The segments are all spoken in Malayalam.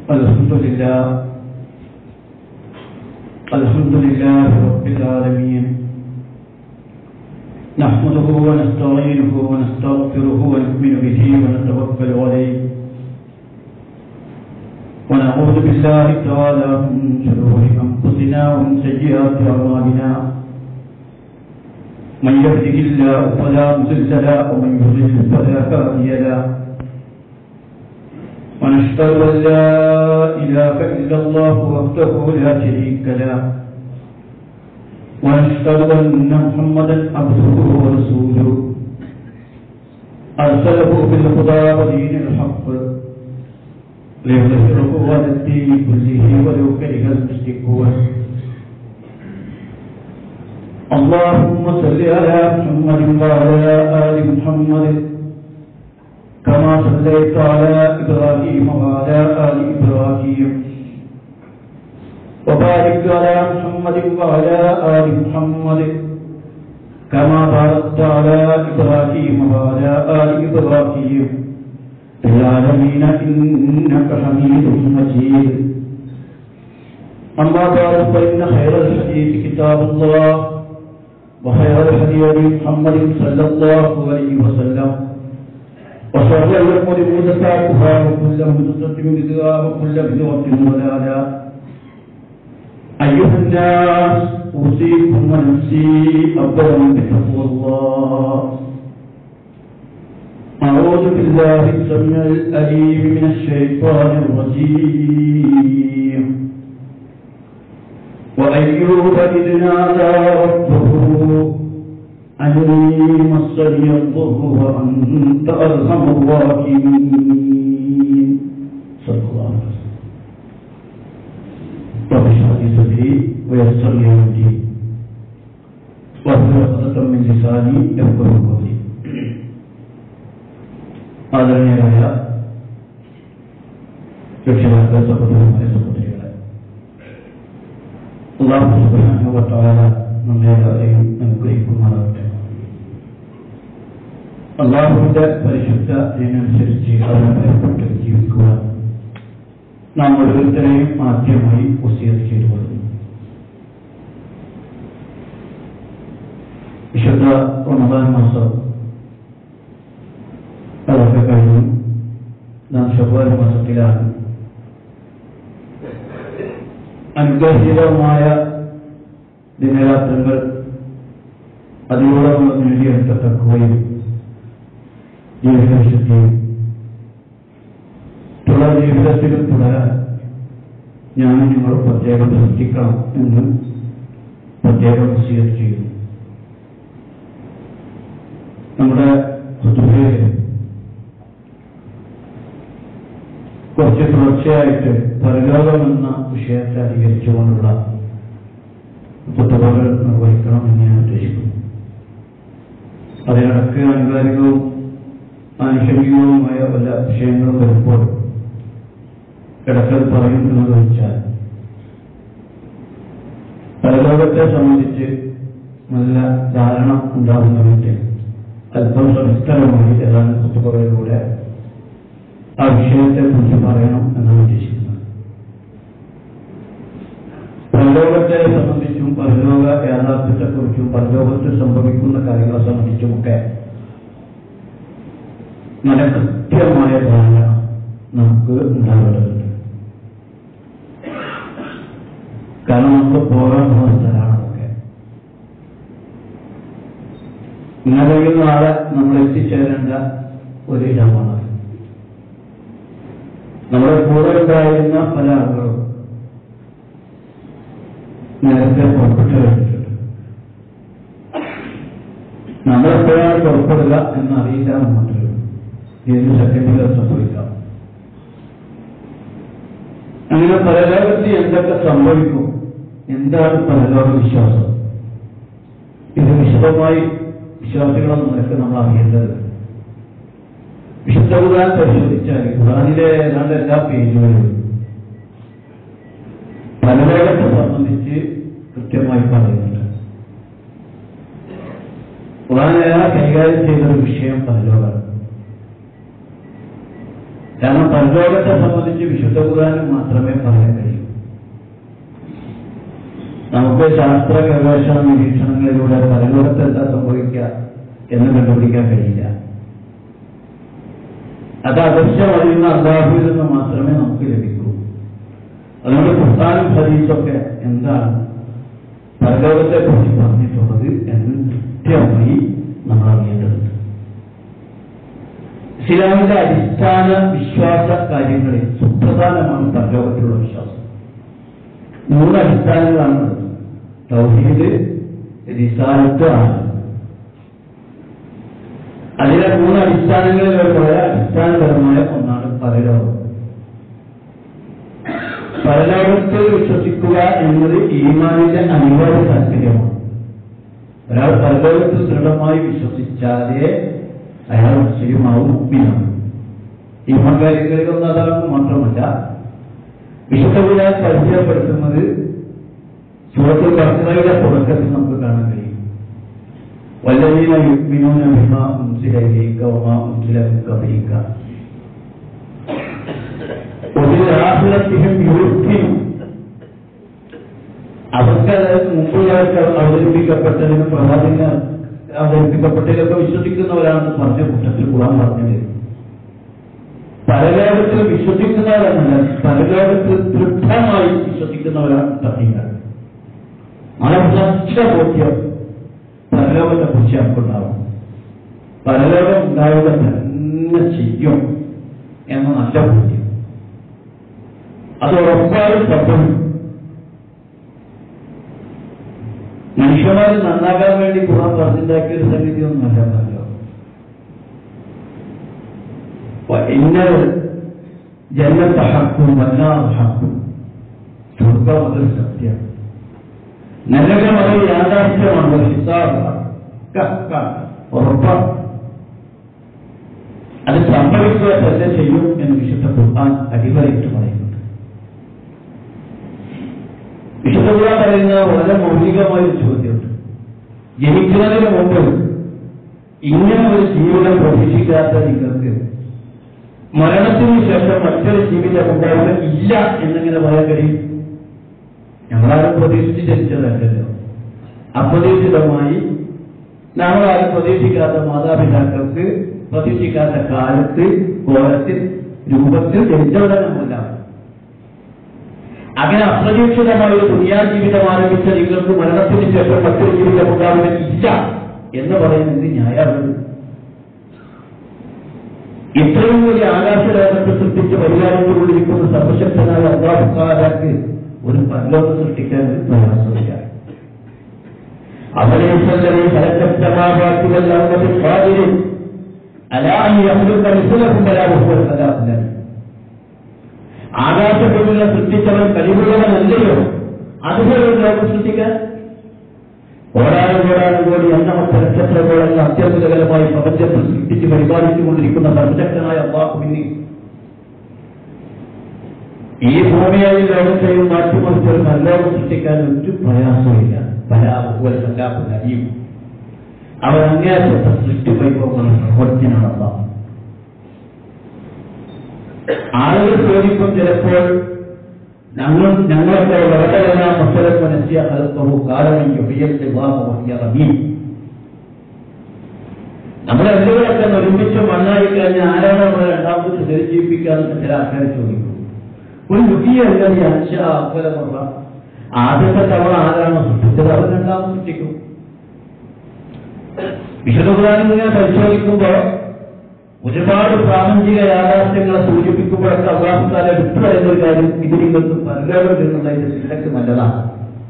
الحمد لله الحمد لله رب العالمين نحمده ونستعينه ونستغفره ونؤمن به ونتوكل عليه ونعوذ بالله تعالى من شرور انفسنا ومن سيئات اعمالنا من يهده الله فلا مضل له ومن يضلل فلا هادي له ونشهد أن لا إله إلا الله وحده لا شريك له ونشهد أن محمدا عبده ورسوله أرسله بالهدى ودين الحق ليظهره على الدين كله ولو كره المشركون اللهم صل على محمد وعلى آل محمد كما صليت على إبراهيم وعلى آل إبراهيم وبارك على محمد وعلى آل محمد كما باركت على إبراهيم وعلى آل إبراهيم في العالمين إنك حميد مجيد أما بعد فإن خير الحديث كتاب الله وخير الحديث محمد صلى الله عليه وسلم وشر الأمور محدثاتها وكل محدثة بدعة وكل بدعة ضلالة أيها الناس أوصيكم ونفسي أولا بتقوى الله أعوذ بالله السميع الأليم من الشيطان الرجيم وأيوب إذ نادى ربه أني مسني الضر وأنت أرحم الراحمين صلى الله عليه وسلم رب اشرح لي صدري ويسر لي أمري واحلل عقدة من لساني يفقهوا قولي ആദരണീയരായ രക്ഷിതാക്കൾ സഹോദരന്മാരെ സഹോദരികളെ അള്ളാഹു സുബ്ഹാനഹു വ തആല നമ്മെ എല്ലാവരെയും അനുഗ്രഹിക്കുമാറാകട്ടെ അള്ളാഹുവിന്റെ പരിശുദ്ധ ഇതിനനുസരിച്ച് അതിനെ ഭയപ്പെട്ട് ജീവിക്കുവാൻ നാം ഓരോരുത്തരെയും ആദ്യമായി വസിയത്ത് ചെയ്തു കൊള്ളുന്നു വിശുദ്ധ റമദാൻ മാസം അതൊക്കെ കഴിഞ്ഞു നാം ഷവ്വാൽ മാസത്തിലാണ് അനുഗ്രഹീതമായ ദിനരാത്രങ്ങൾ അതിലൂടെ നമ്മൾ നേടിയെടുത്ത തക്കവയും ജീവിതവിശുദ്ധിയും തുടർ ജീവിതത്തിലും തുടരാൻ ഞാൻ നിങ്ങൾ പ്രത്യേകം ശ്രദ്ധിക്കണം എന്ന് പ്രത്യേകം സ്വീകർ ചെയ്യുന്നു നമ്മുടെ പൊതുവെ കുറച്ച് തുടർച്ചയായിട്ട് പരലോകം എന്ന വിഷയത്തെ അധികരിച്ചുകൊണ്ടുള്ള പുസ്തകങ്ങൾ നിർവഹിക്കണം എന്ന് ഞാൻ ഉദ്ദേശിക്കുന്നു അതിനിടക്ക് ആനുകാലികവും ആനുഷംഗികവുമായ പല വിഷയങ്ങളും വരുമ്പോൾ ഇടക്കൽ പറയുന്നത് വെച്ചാൽ പരലോകത്തെ സംബന്ധിച്ച് നല്ല ധാരണ ഉണ്ടാകുന്ന വിധത്തിൽ അല്പം സവിസ്തരമായി ഏതാനും പുസ്തകങ്ങളിലൂടെ ആ വിഷയത്തെ കുറിച്ച് പറയണം എന്നാണ് ഉദ്ദേശിക്കുന്നത് പരലോകത്തെ സംബന്ധിച്ചും പരലോക യാഥാർത്ഥ്യത്തെക്കുറിച്ചും പരലോകത്തിൽ സംഭവിക്കുന്ന കാര്യങ്ങളെ സംബന്ധിച്ചുമൊക്കെ നല്ല കൃത്യമായ ധാരണ നമുക്ക് ഉണ്ടാവേണ്ടതുണ്ട് കാരണം നമുക്ക് പോകാൻ പോകുന്ന സ്ഥലമാണ് അതൊക്കെ ഇന്നലെയും നാളെ നമ്മൾ എത്തിച്ചേരേണ്ട ഒരു ഇടമാണ് നമ്മുടെ കൂടെ ഉണ്ടായിരുന്ന പല ആളുകളും നേരത്തെ പുറപ്പെട്ടു കഴിഞ്ഞിട്ടുണ്ട് നമ്മളെപ്പോഴാണ് പുറപ്പെടുക എന്നറിയില്ല എന്ന് മാത്രമേ ഉള്ളൂ ഏത് സെക്കൻഡിൽ സംഭവിക്കാം അങ്ങനെ പരലോകത്തിൽ എന്തൊക്കെ സംഭവിക്കും എന്താണ് പരലോക വിശ്വാസം ഇത് വിശദമായി വിശ്വാസികളെന്ന നിലക്ക് നമ്മൾ അറിയേണ്ടത് വിശുദ്ധ ഖുർആൻ പരിശോധിച്ചാൽ ഖുർആനിലെ ഏതാണ്ട് എല്ലാ പേജുകളിലും പരലോകത്തെ സംബന്ധിച്ച് കൃത്യമായി പറയുന്നുണ്ട് ഖുർആൻ ഏറെ കൈകാര്യം ചെയ്ത ഒരു വിഷയം പരലോകമാണ് കാരണം പരലോകത്തെ സംബന്ധിച്ച് വിശുദ്ധ ഖുർആാനിൽ മാത്രമേ പറയാൻ കഴിയൂ നമുക്ക് ശാസ്ത്ര ഗവേഷണ നിരീക്ഷണങ്ങളിലൂടെ പരലോകത്ത് എന്താ സംഭവിക്കുക എന്ന് കണ്ടുപിടിക്കാൻ കഴിയില്ല അത് അവശ്യം അറിയുന്ന അള്ളാഹുവിൽ നിന്ന് മാത്രമേ നമുക്ക് ലഭിക്കൂ അതുകൊണ്ട് ഖുർആാനും ഹദീസൊക്കെ എന്താണ് പരലോകത്തെ കുറിച്ച് പറഞ്ഞിട്ടുള്ളത് എന്ന് കൃത്യമായി നമ്മൾ അറിയേണ്ടതുണ്ട് ഇസ്ലാമിന്റെ അടിസ്ഥാന വിശ്വാസ കാര്യങ്ങളിൽ സുപ്രധാനമാണ് പരലോകത്തിലുള്ള വിശ്വാസം മൂന്ന് അടിസ്ഥാനങ്ങളാണ് തൗഹീദ് റിസാലത്ത് ആണ് അതിലെ മൂന്ന് അടിസ്ഥാനങ്ങളിൽ വളരെ അടിസ്ഥാനപരമായ ഒന്നാണ് പരലോകം പരലോകത്തിൽ വിശ്വസിക്കുക എന്നത് ഈമാനിന്റെ അനിവാര്യ താല്പര്യമാണ് ഒരാൾ പരലോകത്തിൽ ദൃഢമായി വിശ്വസിച്ചാലേ അയാൾ മുസ്ലിമാവും മുഗ്മിനാണ് ഈമാൻ കാര്യങ്ങളിലൊന്നും അതാണെന്ന് മാത്രമല്ല വിശുദ്ധവിനെ പരിചയപ്പെടുത്തുന്നത് സുഹൃത്തുൽ ബക്രയുടെ തുടക്കത്തിൽ നമുക്ക് കാണാൻ കഴിയും والذين يؤمنون بما أنزل إليك وما أنزل من قبلك وبالآخرتهم يوقنون അവർക്ക് അതായത് മുമ്പുള്ളവർക്ക് അവതരിപ്പിക്കപ്പെട്ടതിന് പ്രവാചകന് അവതരിപ്പിക്കപ്പെട്ടതിലൊക്കെ വിശ്വസിക്കുന്നവരാണെന്ന് പറഞ്ഞ കൂട്ടത്തിൽ കൂടാൻ പറഞ്ഞത് പരലോകത്തിൽ വിശ്വസിക്കുന്നവരെന്നല്ല പരലോകത്തിൽ ദൃഢമായി വിശ്വസിക്കുന്നവരാണ് തടയുക മനസ്സ ബോധ്യം പരലോകത്തെ കുറിച്ച് നമുക്കുണ്ടാവും പരലോകം ഉണ്ടാവുക തന്നെ ചെയ്യും എന്ന നല്ല ബോധ്യം അത് ഉറപ്പായും സംഭവിക്കും മനുഷ്യന്മാർ നന്നാകാൻ വേണ്ടി ഗുണം പറഞ്ഞുണ്ടാക്കിയ ഒരു സംഗതി ഒന്നുമല്ല പരലോകം ഇന്നത് ജന്നത്തെ ഹക്കും വല്ലാതെ ഹക്കും സ്വർഗം അതൊരു സത്യമാണ് നരകം അതൊരു യാഥാർത്ഥ്യമാണ് ഹിസാബാണ് ഉറപ്പാണ് അത് സംഭവിക്കുക തന്നെ ചെയ്യും എന്ന് വിശുദ്ധ ഖുർആൻ അടിവരയിട്ട് പറയുന്നുണ്ട് വിശുദ്ധ ഖുർആൻ പറയുന്ന വളരെ മൗലികമായ ഒരു ചോദ്യമുണ്ട് ജനിക്കുന്നതിന് മുമ്പ് ഇങ്ങനെ ഒരു ജീവിതം പ്രതീക്ഷിക്കാത്ത നിങ്ങൾക്ക് മരണത്തിന് ശേഷം മറ്റൊരു ജീവിതം ഉണ്ടാവുക ഇല്ല എന്നിങ്ങനെ പറയാൻ കഴിയും ഞങ്ങളാരും പ്രതീക്ഷിച്ച് ജനിച്ചതല്ലല്ലോ അപ്രതീക്ഷിതമായി നമ്മളാരും പ്രതീക്ഷിക്കാത്ത മാതാപിതാക്കൾക്ക് പ്രതീക്ഷിക്കാത്ത കാലത്ത് കോലത്തിൽ രൂപത്തിൽ ജനിച്ചവരെ നമ്മളെല്ലാം അങ്ങനെ അപ്രതീക്ഷിതമായ ഒരു ദുനിയാ ജീവിതം ആരംഭിച്ച നിങ്ങൾക്ക് മരണത്തിന് ശേഷം മറ്റൊരു ജീവിതം ഉണ്ടാവുക ഇല്ല എന്ന് പറയുന്നത് ന്യായമാണ് ഇത്രയും വലിയ ആകാശലോകത്തെ സൃഷ്ടിച്ച് പരിപാലിച്ചുകൊണ്ടിരിക്കുന്ന സർവശക്തനായ അള്ളാഹുക്കാരാക്ക് ഒരു പരലോകം സൃഷ്ടിക്കാൻ ഒരു പ്രയാസമില്ല അവനേശ്വരനെ ഫലക്കഷ്ടമാകാത്തിവല്ലാതെ സാഹചര്യം അലാഹി അമൃത മിസ്ലഹും വരാബുഹുവല്ലാതെ ആകാശത്തിലുള്ള സൃഷ്ടിച്ചവൻ കഴിവുള്ളവനല്ലയോ അതുപോലെ ഒരു ലോകം സൃഷ്ടിക്കാൻ കോടാനും കോടാനും കോടി എണ്ണമറ്റ നക്ഷത്രങ്ങളെല്ലാം അത്യത്ഭുതകരമായി പ്രപഞ്ചത്തിൽ സൃഷ്ടിച്ച് പരിപാലിച്ചുകൊണ്ടിരിക്കുന്ന സർവശക്തനായ അള്ളാഹുവിനെ ഈ ഭൂമിയായി ലോകത്തെയും മാറ്റിമറിച്ച് ഒരു നല്ലോകം സൃഷ്ടിക്കാൻ ഒരു പ്രയാസമില്ല പരാപുവല്ലാപുലരിയും അവൻ അങ്ങേയറ്റത്തെ സൃഷ്ടി വൈഭവങ്ങൾ സർവജ്ഞനാണ് അള്ളാഹ് ആളുകൾ ചോദിക്കും ചിലപ്പോൾ ഞങ്ങൾ ഞങ്ങളൊക്കെ വളരെയെല്ലാം മക്കളെ മനസ്സിയ കലത്തവും കാരണം യുഹിയത്തെ റബീ നമ്മളെ എന്തുകളൊക്കെ ഒരുമിച്ച് മണ്ണായി കഴിഞ്ഞ ആരാണ് നമ്മളെ രണ്ടാമത് ശരിജീവിപ്പിക്കാന്ന് ചില ആൾക്കാർ ചോദിക്കും ഒരു യുഹിയ അല്ലെങ്കിൽ അഞ്ച അഫലമുള്ള ആദ്യത്തെ തവണ ആരാണ് സൃഷ്ടിച്ചത് അവർ രണ്ടാമത് സൃഷ്ടിക്കും വിശുദ്ധ ഖുർആാനിങ്ങനെ പരിശോധിക്കുമ്പോൾ ഒരുപാട് പ്രാപഞ്ചിക യാഥാർത്ഥ്യങ്ങളെ സൂചിപ്പിക്കുമ്പോഴൊക്കെ അള്ളാഹുത്താല എടുത്തു പറയുന്ന ഒരു കാര്യം ഇത് നിങ്ങൾക്ക് പരലോകം എന്നുള്ളതിന്റെ ചിന്തക്ക് നല്ലതാണ്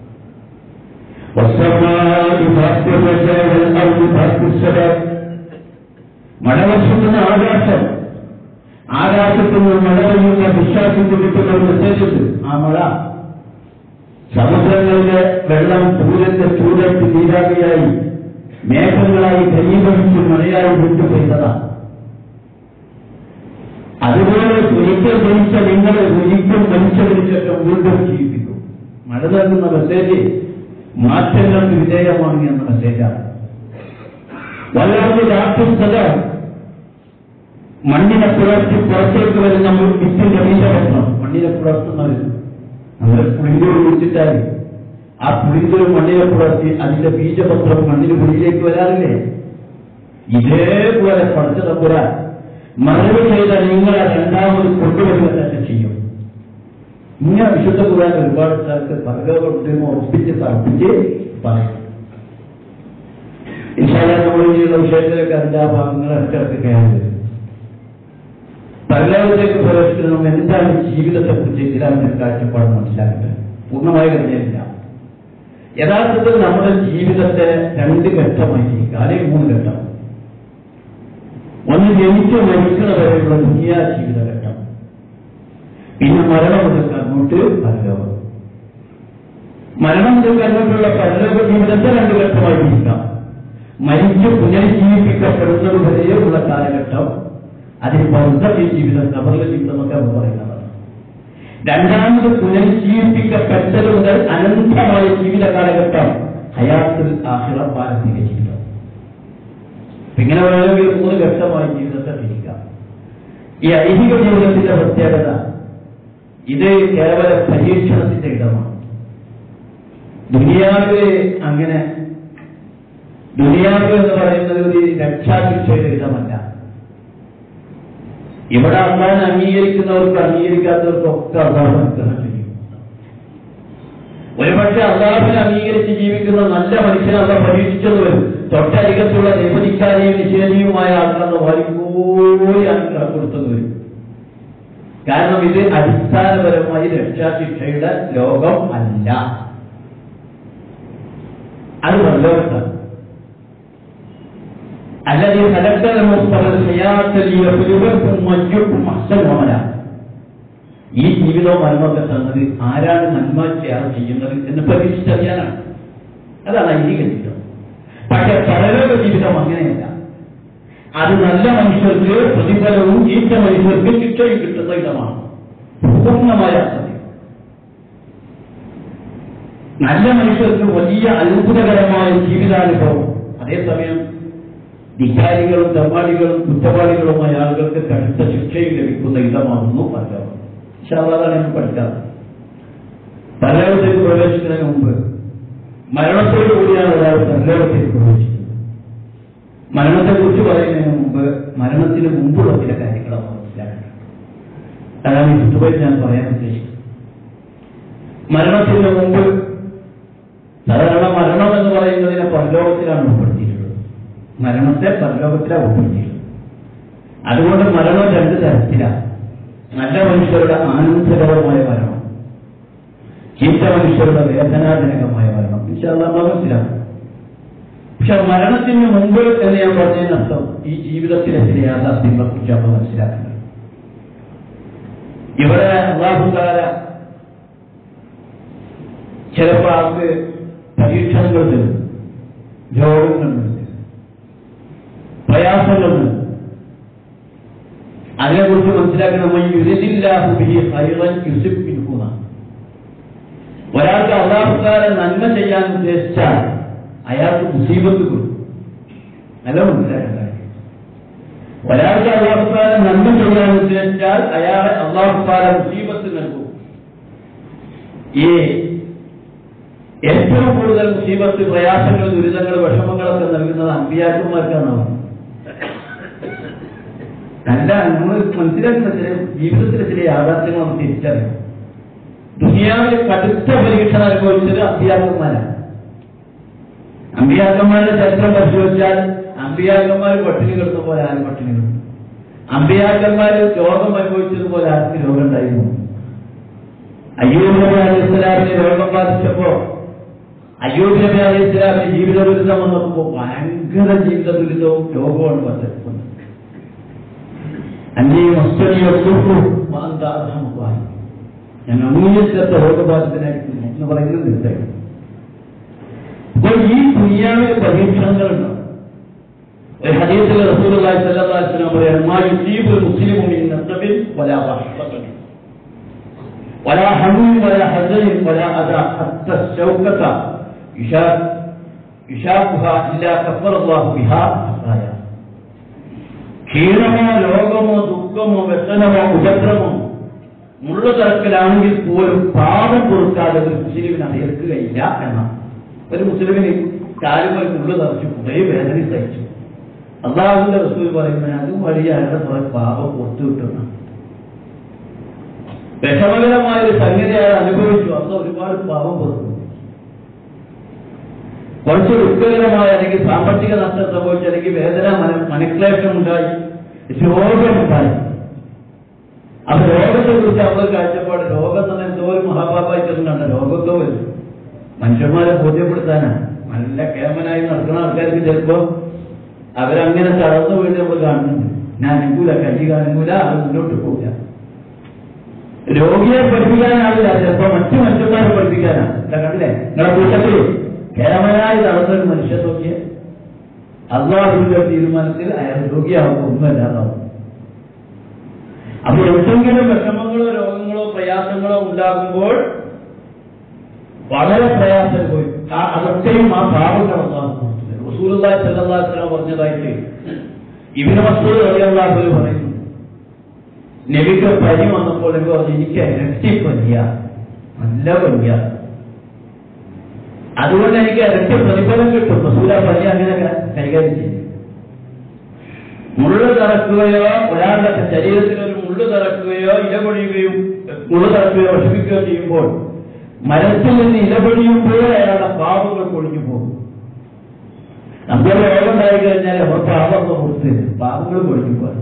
മഴ വർഷിക്കുന്ന ആകാശം ആകാശത്തിൽ നിന്ന് മഴ പെയ്യുന്ന വിശ്വാസത്തിൽ കിട്ടുന്ന ഒരു മെസ്സേജ് ഉണ്ട് ആ മഴ സമുദ്രങ്ങളിലെ വെള്ളം സൂര്യന്റെ ചൂടേറ്റ് നീരാവിയായി മേഘങ്ങളായി ഘനീഭവിച്ച് മഴയായി വിട്ടു പെയ്തതാണ് അതുപോലെ ഒരിക്കൽ ജനിച്ച നിങ്ങളെ ഒരിക്കൽ മനുഷ്യരിന് ശേഷം വീണ്ടും ജീവിപ്പിക്കും മഴ നൽകുന്ന മെസ്സേജ് മാറ്റങ്ങൾക്ക് വിധേയമാണ് എന്ന മെസ്സേജാണ് വല്ലാതെ രാത്രി സ്ഥലം മണ്ണിനെ പുലർത്തി പുറത്തേക്ക് വരുന്ന ഒരു വിത്തിന്റെ ബീജപത്രം മണ്ണിനെ പുലർത്തുന്നവർ നമ്മൾ പുളിന്തൂർ കുടിച്ചിട്ടാൽ ആ പുളിന്തൂർ മണ്ണിനെ പുലർത്തി അതിന്റെ ബീജപത്രം മണ്ണിന് മുന്നിലേക്ക് വരാറില്ലേ ഇതേപോലെ പഠിച്ച തമ്പുരാൻ മറവ് ചെയ്ത നിങ്ങളെ രണ്ടാമത് കൊണ്ടുവരിക തന്നെ ചെയ്യും ഇങ്ങനെ വിശുദ്ധ ഖുർആൻ ഒരുപാട് സ്ഥലത്ത് പരലോകം ഉറപ്പിച്ച് തർപ്പിച്ച് പറയും ഇൻഷാല്ല നമ്മൾ ഇനിയുള്ള വിഷയത്തിലൊക്കെ അതിന്റെ ആ ഭാഗങ്ങൾ ഇടയ്ക്കിടയ്ക്ക് കയറി വരും പരലോകത്തേക്ക് പ്രവേശിക്കുന്ന നമ്മൾ എന്താണ് ജീവിതത്തെ കുറിച്ച് ഇതിലാണ് കാഴ്ചപ്പാട് മനസ്സിലാക്കേണ്ടത് പൂർണ്ണമായി കഴിഞ്ഞില്ല യഥാർത്ഥത്തിൽ നമ്മുടെ ജീവിതത്തെ രണ്ട് ഘട്ടമായി തിരിക്കുക അല്ലെങ്കിൽ മൂന്ന് ഘട്ടം ഒന്ന് ജനിച്ച് മരിക്കുന്ന വരെയുള്ള ദുനിയ ജീവിതഘട്ടം പിന്നെ മരണം മുതൽ അങ്ങോട്ട് പരലോകം മരണം മുതൽ അങ്ങോട്ടുള്ള പരലോക ജീവിതത്തെ രണ്ട് ഘട്ടമായി തിരിക്കാം മരിച്ച് പുനരുജ്ജീവിപ്പിക്കപ്പെടുന്നത് വരെയുള്ള കാലഘട്ടം അതിന് ബൗദ്ധ ജീവിതം കബറിലെ ജീവിതം എന്നൊക്കെ നമ്മൾ പറയുന്നതാണ് രണ്ടാമത് പുനരുജ്ജീവിപ്പിക്കപ്പെട്ടത് മുതൽ അനന്തമായ ജീവിത കാലഘട്ടം ഹയാത്തിൽ ആഹിറ പാരമ്പര്യ ജീവിതം ഇങ്ങനെ വേണമെങ്കിൽ മൂന്ന് ഘട്ടമായി ജീവിതത്തെ തിരിക്കാം ഈ ഐഹിക ജീവിതത്തിന്റെ പ്രത്യേകത ഇത് കേവല പരീക്ഷണത്തിന്റെ ഇടമാണ് ദുനിയാവില് അങ്ങനെ ദുനിയാവ് എന്ന് പറയുന്നത് ഒരു രക്ഷാശിക്ഷയുടെ ഇടമല്ല ഇവിടെ അള്ളാൻ അംഗീകരിക്കുന്നവർക്കും അംഗീകരിക്കാത്തവർക്കും ഒക്കെ അള്ളാഹ് അനുഗ്രഹം ചെയ്യും ഒരുപക്ഷെ അള്ളാഹുവിനെ അംഗീകരിച്ച് ജീവിക്കുന്ന നല്ല മനുഷ്യനെ അള്ള പരീക്ഷിച്ചത് വരും തൊട്ടരികത്തുള്ള നിബന്ധിക്കാരെയും നിഷേധിയുമായ ആൾക്കാരുടെ വലിപ്പോയി അനുഗ്രഹം കൊടുത്തത് വരും കാരണം ഇത് അടിസ്ഥാനപരമായി രക്ഷാശിക്ഷയുടെ ലോകം അല്ല അത് വല്ലോർത്താണ് الذي خلق المصطفى الحياة ليبلوكم أيكم أحسن عملا ഈ ജീവിതവും മരണമൊക്കെ തന്നത് ആരാണ് നന്മ ചെയ്യാൻ ചെയ്യുന്നത് എന്ന് പരീക്ഷിച്ചറിയാനാണ് അതാണ് ഐഹിക ജീവിതം പക്ഷെ പരലോക ജീവിതം അങ്ങനെയല്ല അത് നല്ല മനുഷ്യർക്ക് പ്രതിഫലവും ചീത്ത മനുഷ്യർക്ക് ശിക്ഷയും കിട്ടുന്ന ഇടമാണ് പൂർണ്ണമായ സത്യം നല്ല മനുഷ്യർക്ക് വലിയ അത്ഭുതകരമായ ജീവിതാനുഭവം അതേസമയം ധിക്കാരികളും തെമ്മാടികളും കുറ്റവാളികളുമായ ആളുകൾക്ക് കടുത്ത ശിക്ഷയും ലഭിക്കുന്ന ഇടമാണെന്നു പരലോകം ശാവാതാണ് നമ്മൾ പഠിക്കാറ് പരലോകത്തേക്ക് പ്രവേശിക്കുന്നതിന് മുമ്പ് മരണത്തോടു കൂടിയാണ് ഒരാൾ പരലോകത്തേക്ക് പ്രവേശിക്കുന്നത് മരണത്തെക്കുറിച്ച് പറയുന്നതിന് മുമ്പ് മരണത്തിന് മുമ്പുള്ള ചില കാര്യങ്ങൾ നമ്മൾ മനസ്സിലാക്കണം അതാണ് ഈ ചുറ്റുപാട് ഞാൻ പറയാൻ ഉദ്ദേശിക്കുന്നത് മരണത്തിന് മുമ്പ് സാധാരണ മരണം എന്ന് പറയുന്നതിനെ പരലോകത്തിലാണ് ഉൾപ്പെടുത്തിയിട്ടുള്ളത് മരണത്തെ പരലോകത്തിലാണ് ഉൾപ്പെടുത്തിയിട്ടുള്ളത് അതുകൊണ്ട് മരണം രണ്ട് തരത്തിലാണ് നല്ല മനുഷ്യരുടെ ആനന്ദകരമായ മരണം ചീത്ത മനുഷ്യരുടെ വേദനാജനകമായ മരണം ഇൻഷാല്ലാ മനസ്സിലാക്കും പക്ഷെ മരണത്തിന് മുമ്പ് എന്ന് ഞാൻ പറഞ്ഞതിനർത്ഥം ഈ ജീവിതത്തിലെ ചില യാഥാർത്ഥ്യങ്ങളെ കുറിച്ച് നമ്മൾ മനസ്സിലാക്കുന്നത് ഇവിടെ അള്ളാഹുദാര ചിലപ്പോൾ ആൾക്ക് പരീക്ഷണങ്ങൾ തരും രോഗങ്ങളുണ്ട് പ്രയാസങ്ങളുണ്ട് അതിനെക്കുറിച്ച് മനസ്സിലാക്കണം ഒരാൾക്ക് അള്ളാഹുക്കാരെ നന്മ ചെയ്യാൻ ഉദ്ദേശിച്ചാൽ അയാൾക്ക് മുസീബത്ത് കൊടുക്കും നല്ല മനസ്സിലാക്കേണ്ട ഒരാൾക്ക് അള്ളാഹുക്കാരെ നന്മ ചെയ്യാൻ ഉദ്ദേശിച്ചാൽ അയാളെ അള്ളാഹുക്കാരെ മുസീബത്ത് നൽകും ഈ ഏറ്റവും കൂടുതൽ മുസീബത്ത് പ്രയാസങ്ങൾ ദുരിതങ്ങൾ വിഷമങ്ങളൊക്കെ നൽകുന്നത് അമ്പിയാക്കന്മാർക്കാണ് അല്ല നമ്മൾ മനസ്സിലാക്കുന്ന ചില ജീവിതത്തിലെ ചില യാഥാർത്ഥ്യങ്ങൾ നമുക്ക് തിരിച്ചറിയാം ദുനിയാവിൽ കടുത്ത പരീക്ഷണം അനുഭവിച്ചത് അമ്പിയാക്കന്മാരാണ് അമ്പിയാക്കന്മാരുടെ ചരിത്രം പരിശോധിച്ചാൽ അമ്പിയാക്കന്മാർ പട്ടിണി കിടന്ന പോലെ ആരും പട്ടിണി കിടന്നു അമ്പിയാക്കന്മാർ രോഗം അനുഭവിച്ചതുപോലെ ആർക്ക് രോഗം ഉണ്ടായിരുന്നു അയ്യൂബ് നബി അലൈഹി ഇസ്ലാമിന് രോഗം ബാധിച്ചപ്പോ അയ്യൂബ് നബി അലൈഹി ഇസ്ലാമിന് ജീവിത ദുരിതം വന്നപ്പോ ഭയങ്കര ജീവിത ദുരിതവും രോഗമാണ് പറ്റപ്പെടുന്നത് അന്നേ മസ്തനിയൊക്കെ ഞാൻ അങ്ങേയറ്റത്തെ രോഗബാധിതനായിരിക്കുന്നു എന്ന് പറയുന്നത് നിർത്തണം അപ്പോൾ ഈ ദുനിയാവിലെ പരീക്ഷണങ്ങളുണ്ട് ഒരു ഹദീസിൽ റസൂലുള്ളാഹി സ്വല്ലല്ലാഹു അലൈഹി വസല്ലം പറയാണ് മാ യുസീബുൽ മുസ്ലിമു മിൻ നസബിൻ വലാ വഹ്ഷത്തിൻ ولا هم ولا حزن ولا أذى حتى الشوكة يشاك يشاكها إلا كفر الله بها خطايا ക്ഷീണമോ രോഗമോ ദുഃഖമോ വ്യസനമോ ഉപദ്രവമോ മുള്ളു തിറക്കലാണെങ്കിൽ പോലും പാപം പൊറുക്കാതെ ഒരു മുസ്ലിമിന് അത് ഏൽക്കുകയില്ല എന്നാണ് ഒരു മുസ്ലിമിന് കാലുമായി മുള്ളു തറച്ചു കുറേ വേദന സഹിച്ചു അള്ളാഹുവിന്റെ റസൂൽ പറയുന്നത് അതും വഴി അയാളുടെ കുറെ പാപം പുറത്തു കിട്ടുന്ന വിഷമകരമായ ഒരു സംഗതി അയാൾ അനുഭവിച്ചു അന്ന് ഒരുപാട് പാപം പുറത്തു കുറച്ച് ദുഃഖകരമായ അല്ലെങ്കിൽ സാമ്പത്തിക നഷ്ടം സംഭവിച്ചു അല്ലെങ്കിൽ വേദന മന മനക്ലേശം ഉണ്ടായി രോഗമുണ്ടായി അപ്പൊ രോഗത്തെ കുറിച്ച് നമ്മൾ കാഴ്ചപ്പാട് രോഗം തന്നെ എന്തോ ഒരു മഹാപാപായിട്ടൊന്നും രോഗത്തോ വരും മനുഷ്യന്മാരെ ബോധ്യപ്പെടുത്താനാണ് നല്ല കേമനായി നടക്കുന്ന ആൾക്കാർക്ക് ചിലപ്പോ അവരങ്ങനെ തളർന്നു വീണ് നമ്മൾ കാണുന്നുണ്ട് ഞാൻ അനുകൂല കൈ അനുകൂല അത് മുന്നോട്ട് പോകില്ല രോഗിയെ പഠിപ്പിക്കാനാവില്ല ചിലപ്പോ മറ്റു മനുഷ്യന്മാരെ പഠിപ്പിക്കാനാണ് ഇതാ കണ്ടില്ലേ നിങ്ങളെ കൂട്ടത്തിൽ കേമനായി നടന്നൊരു മനുഷ്യൻ നോക്കിയ അള്ളാഹുവിന്റെ തീരുമാനത്തിൽ അയാൾ രോഗിയാവും ഒന്നുമല്ലാതാവും അപ്പൊ എന്തെങ്കിലും വിഷമങ്ങളോ രോഗങ്ങളോ പ്രയാസങ്ങളോ ഉണ്ടാകുമ്പോൾ വളരെ പ്രയാസം പോയി ആ അതൊക്കെയും ആ പാവങ്ങൾ റസൂലുള്ളാഹി സ്വല്ലല്ലാഹു അലൈഹി വസല്ലം പറഞ്ഞതായിട്ട് ഇബ്നു മസ്ഊദ് റളിയല്ലാഹു അൻഹു പറയുന്നു നബിക്ക് പനി വന്നപ്പോൾ നബി പറഞ്ഞു എനിക്ക് ഇരട്ടി പനിയ നല്ല പനിയ അതുകൊണ്ട് എനിക്ക് ഇരട്ടി പ്രതിഫലം കിട്ടും റസൂല പനി അങ്ങനെ കൈകാര്യം ചെയ്യും മുള്ളു തറക്കുകയോ ഒരാളുടെ ശരീരത്തിൽ ഒരു മുള്ളു തറക്കുകയോ ഇലപൊഴിയുകയും മുള്ളു തറക്കുകയോ വിഷമിക്കുകയോ ചെയ്യുമ്പോൾ മരത്തിൽ നിന്ന് ഇലപൊഴിയുമ്പോൾ അയാളുടെ പാപങ്ങൾ പൊളിഞ്ഞു പോകും നമ്മുടെ രോഗം ഉണ്ടായി കഴിഞ്ഞാൽ അവർ പാപം കൊടുത്ത് പാപങ്ങൾ പൊളിഞ്ഞു പോകും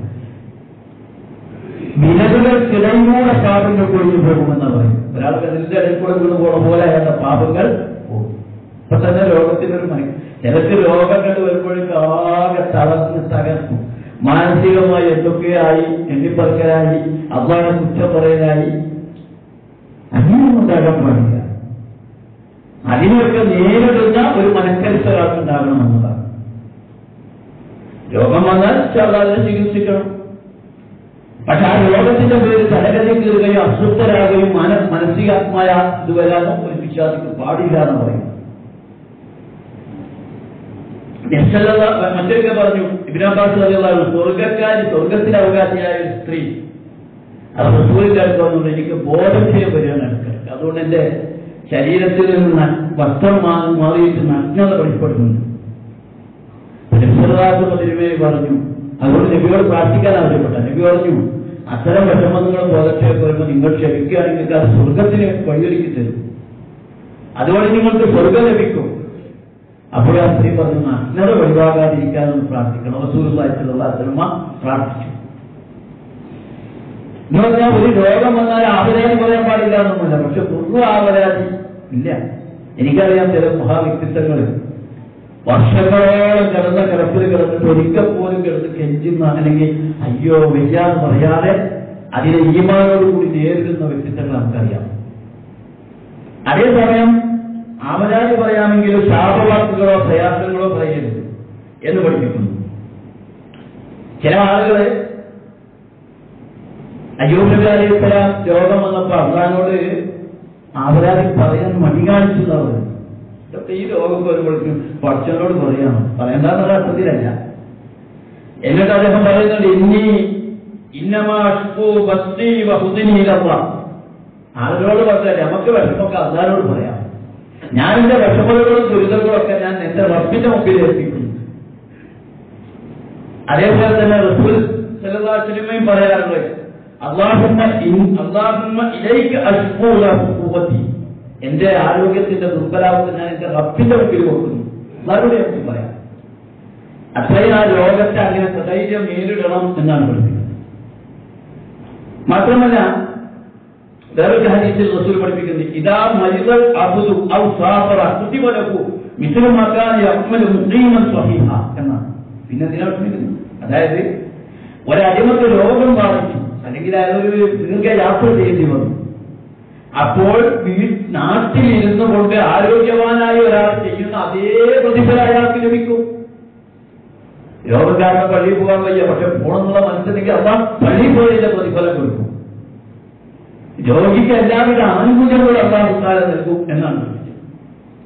വിലകുകൾക്കിടയിലൂടെ പാപങ്ങൾ പൊളിഞ്ഞു പോകുമെന്ന് പറയും ഒരാൾക്ക് അതിന്റെ ഇടയിൽ കൂടെ വീണ് പോണ പോലെ അയാളുടെ പാപങ്ങൾ പോകും ഇപ്പൊ തന്നെ രോഗത്തിനൊരു മണി ചിലക്ക് രോഗങ്ങൾ വരുമ്പോഴേക്ക് ആകെ തളർന്ന് തകർന്നു മാനസികമായി എന്തൊക്കെയായി എണ്ണിപ്പറക്കലായി അള്ളാഹെ കുറ്റം പറയലായി അങ്ങനെയൊന്നും ഉണ്ടാകാൻ പാടില്ല അതിനൊക്കെ നേരിടുന്ന ഒരു മനക്കരുത്ത് ഒരാൾക്ക് ഉണ്ടാകണം എന്നതാണ് രോഗം വന്നാൽ അതിനെ ചികിത്സിക്കണം പക്ഷെ ആ രോഗത്തിന്റെ പേരിൽ തലകഥ കീറുകയും അസ്വസ്ഥരാകുകയും മന മാനസികാത്മായ ഇത് വരാനോ ഒരു വിശ്വാസിക്ക് പാടില്ല എന്ന് പറയുന്നു മറ്റൊക്കെ പറഞ്ഞു ഇബിനാബാസ് അറിയുള്ളതാണ് സ്വർഗക്കാരി സ്വർഗത്തിന്റെ അവകാശിയായ ഒരു സ്ത്രീ അത് റസൂലിന്റെ അടുത്ത് വന്നുകൊണ്ട് എനിക്ക് ബോധം ചെയ്യാൻ വരികയാണ് ഇടയ്ക്കിടയ്ക്ക് അതുകൊണ്ട് എന്റെ ശരീരത്തിൽ നിന്ന് ന- വസ്ത്രം മാ- മാറിയിട്ട് നഗ്നത വെളിപ്പെടുന്നുണ്ട് തിരുമേനി പറഞ്ഞു അതുകൊണ്ട് നബിയോട് പ്രാർത്ഥിക്കാൻ ആവശ്യപ്പെട്ട നബി പറഞ്ഞു അത്തരം വിഷമങ്ങളും ബോധക്ഷയൊക്കെ വരുമ്പോൾ നിങ്ങൾ ക്ഷമിക്കുകയാണെങ്കിൽ അത് സ്വർഗത്തിന് വഴിയൊരുക്കി തരും അതുകൊണ്ട് നിങ്ങൾക്ക് സ്വർഗം ലഭിക്കും അപ്പോൾ ആ സ്ത്രീ പറഞ്ഞു നഗ്നത ഒഴിവാകാതിരിക്കാനൊന്ന് പ്രാർത്ഥിക്കണം റസൂലുള്ളാഹിത്തുള്ള അത്തരമ പ്രാർത്ഥിച്ചു എന്ന് പറഞ്ഞാൽ ഒരു രോഗം വന്നാൽ ആപരാതി പറയാൻ പാടില്ല എന്നൊന്നുമില്ല പക്ഷെ പൊതു ആപരാതി ഇല്ല എനിക്കറിയാം ചില മഹാവ്യക്തിത്വങ്ങൾ വർഷങ്ങളോളം കിടന്ന കിടപ്പിൽ കിടന്നിട്ട് ഒരിക്കൽ പോലും കിടന്ന് കെഞ്ചുന്ന അല്ലെങ്കിൽ അയ്യോ വയ്യാന്ന് പറയാതെ അതിനെ ഈമാനോട് കൂടി നേരിടുന്ന വ്യക്തിത്വങ്ങൾ നമുക്കറിയാം അതേസമയം ആപരാതി പറയാമെങ്കിലും ശാപവാക്കുകളോ പ്രയാസങ്ങളോ പറയരുത് എന്ന് പഠിപ്പിക്കുന്നു ചില ആളുകള് അയ്യൂബ് നബി അലൈഹി സ്വലാം രോഗം വന്നപ്പോ അള്ളഹാനോട് ആപരാതി പറയാൻ മടി കാണിച്ചതവർ ഇതൊക്കെ ഈ രോഗം വരുമ്പോഴേക്കും പഠിച്ചവനോട് പറയാം പറയണ്ടെന്നുള്ള അർത്ഥത്തിലല്ല എന്നിട്ട് അദ്ദേഹം പറയുന്നുണ്ട് ഇന്നി ഇന്നമാഷ്കു ബസ്തി വഹുദിനീലവ ആളുകളോട് പറഞ്ഞാൽ നമുക്ക് വിഷമമൊക്കെ അള്ളഹാനോട് പറയാം ഞാൻ എന്റെ വിഷമതകളും ദുരിതങ്ങളും ഒക്കെ ഞാൻ എന്റെ റബ്ബിന്റെ മുമ്പിൽ ഏൽപ്പിക്കുന്നു അതേപോലെ തന്നെ റസൂൽ സിനിമയും പറയാറുണ്ട് അള്ളാഹുമ്മ ഇൻ- അള്ളാഹുമ്മ ഇലൈക്ക് അഷ്കൂ ഖുവ്വതി. എന്റെ ആരോഗ്യത്തിന്റെ ദുർബലാവസ്ഥ ഞാൻ എന്റെ റബ്ബിന്റെ മുമ്പിൽ കൊടുക്കുന്നു അള്ളാഹുടെ നമുക്ക് പറയാം അത്രയും ആ രോഗത്തെ അങ്ങനെ സധൈര്യം നേരിടണം എന്നാണ് പഠിപ്പിക്കുന്നത് മാത്രമല്ല വേറൊരു ഹദീസിൽ റസൂൽ പഠിപ്പിക്കുന്നത് ഇതാ മരിതൽ അബുദു ഔ സാഫറ കുതിവലഹു മിസ്ലു മകാന യഅ്മലു മുഖീമൻ സ്വഹീഹ എന്നാണ് പിന്നെ എന്തിനാ പഠിപ്പിക്കുന്നത് അതായത് ഒരടിമക്ക് രോഗം ബാധിച്ചു അല്ലെങ്കിൽ അയാളൊരു ദീർഘ യാത്ര ചെയ്യേണ്ടി വന്നു അപ്പോൾ വീ- നാട്ടിൽ ഇരുന്നു കൊണ്ട് ആരോഗ്യവാനായ ഒരാൾ ചെയ്യുന്ന അതേ പ്രതിഫലം അയാൾക്ക് ലഭിക്കും രോഗം കാരണം പള്ളിയിൽ പോകാൻ വയ്യ പക്ഷെ പോണെന്നുള്ള മനസ്സിലേക്ക് അമ്മ പള്ളിയിൽ പോയതിന്റെ പ്രതിഫലം കൊടുക്കും രോഗിക്ക് എല്ലാവിധ ആനുകൂല്യങ്ങളും അള്ളാഹു താല നൽകും എന്നാണ് പഠിപ്പിച്ചത്.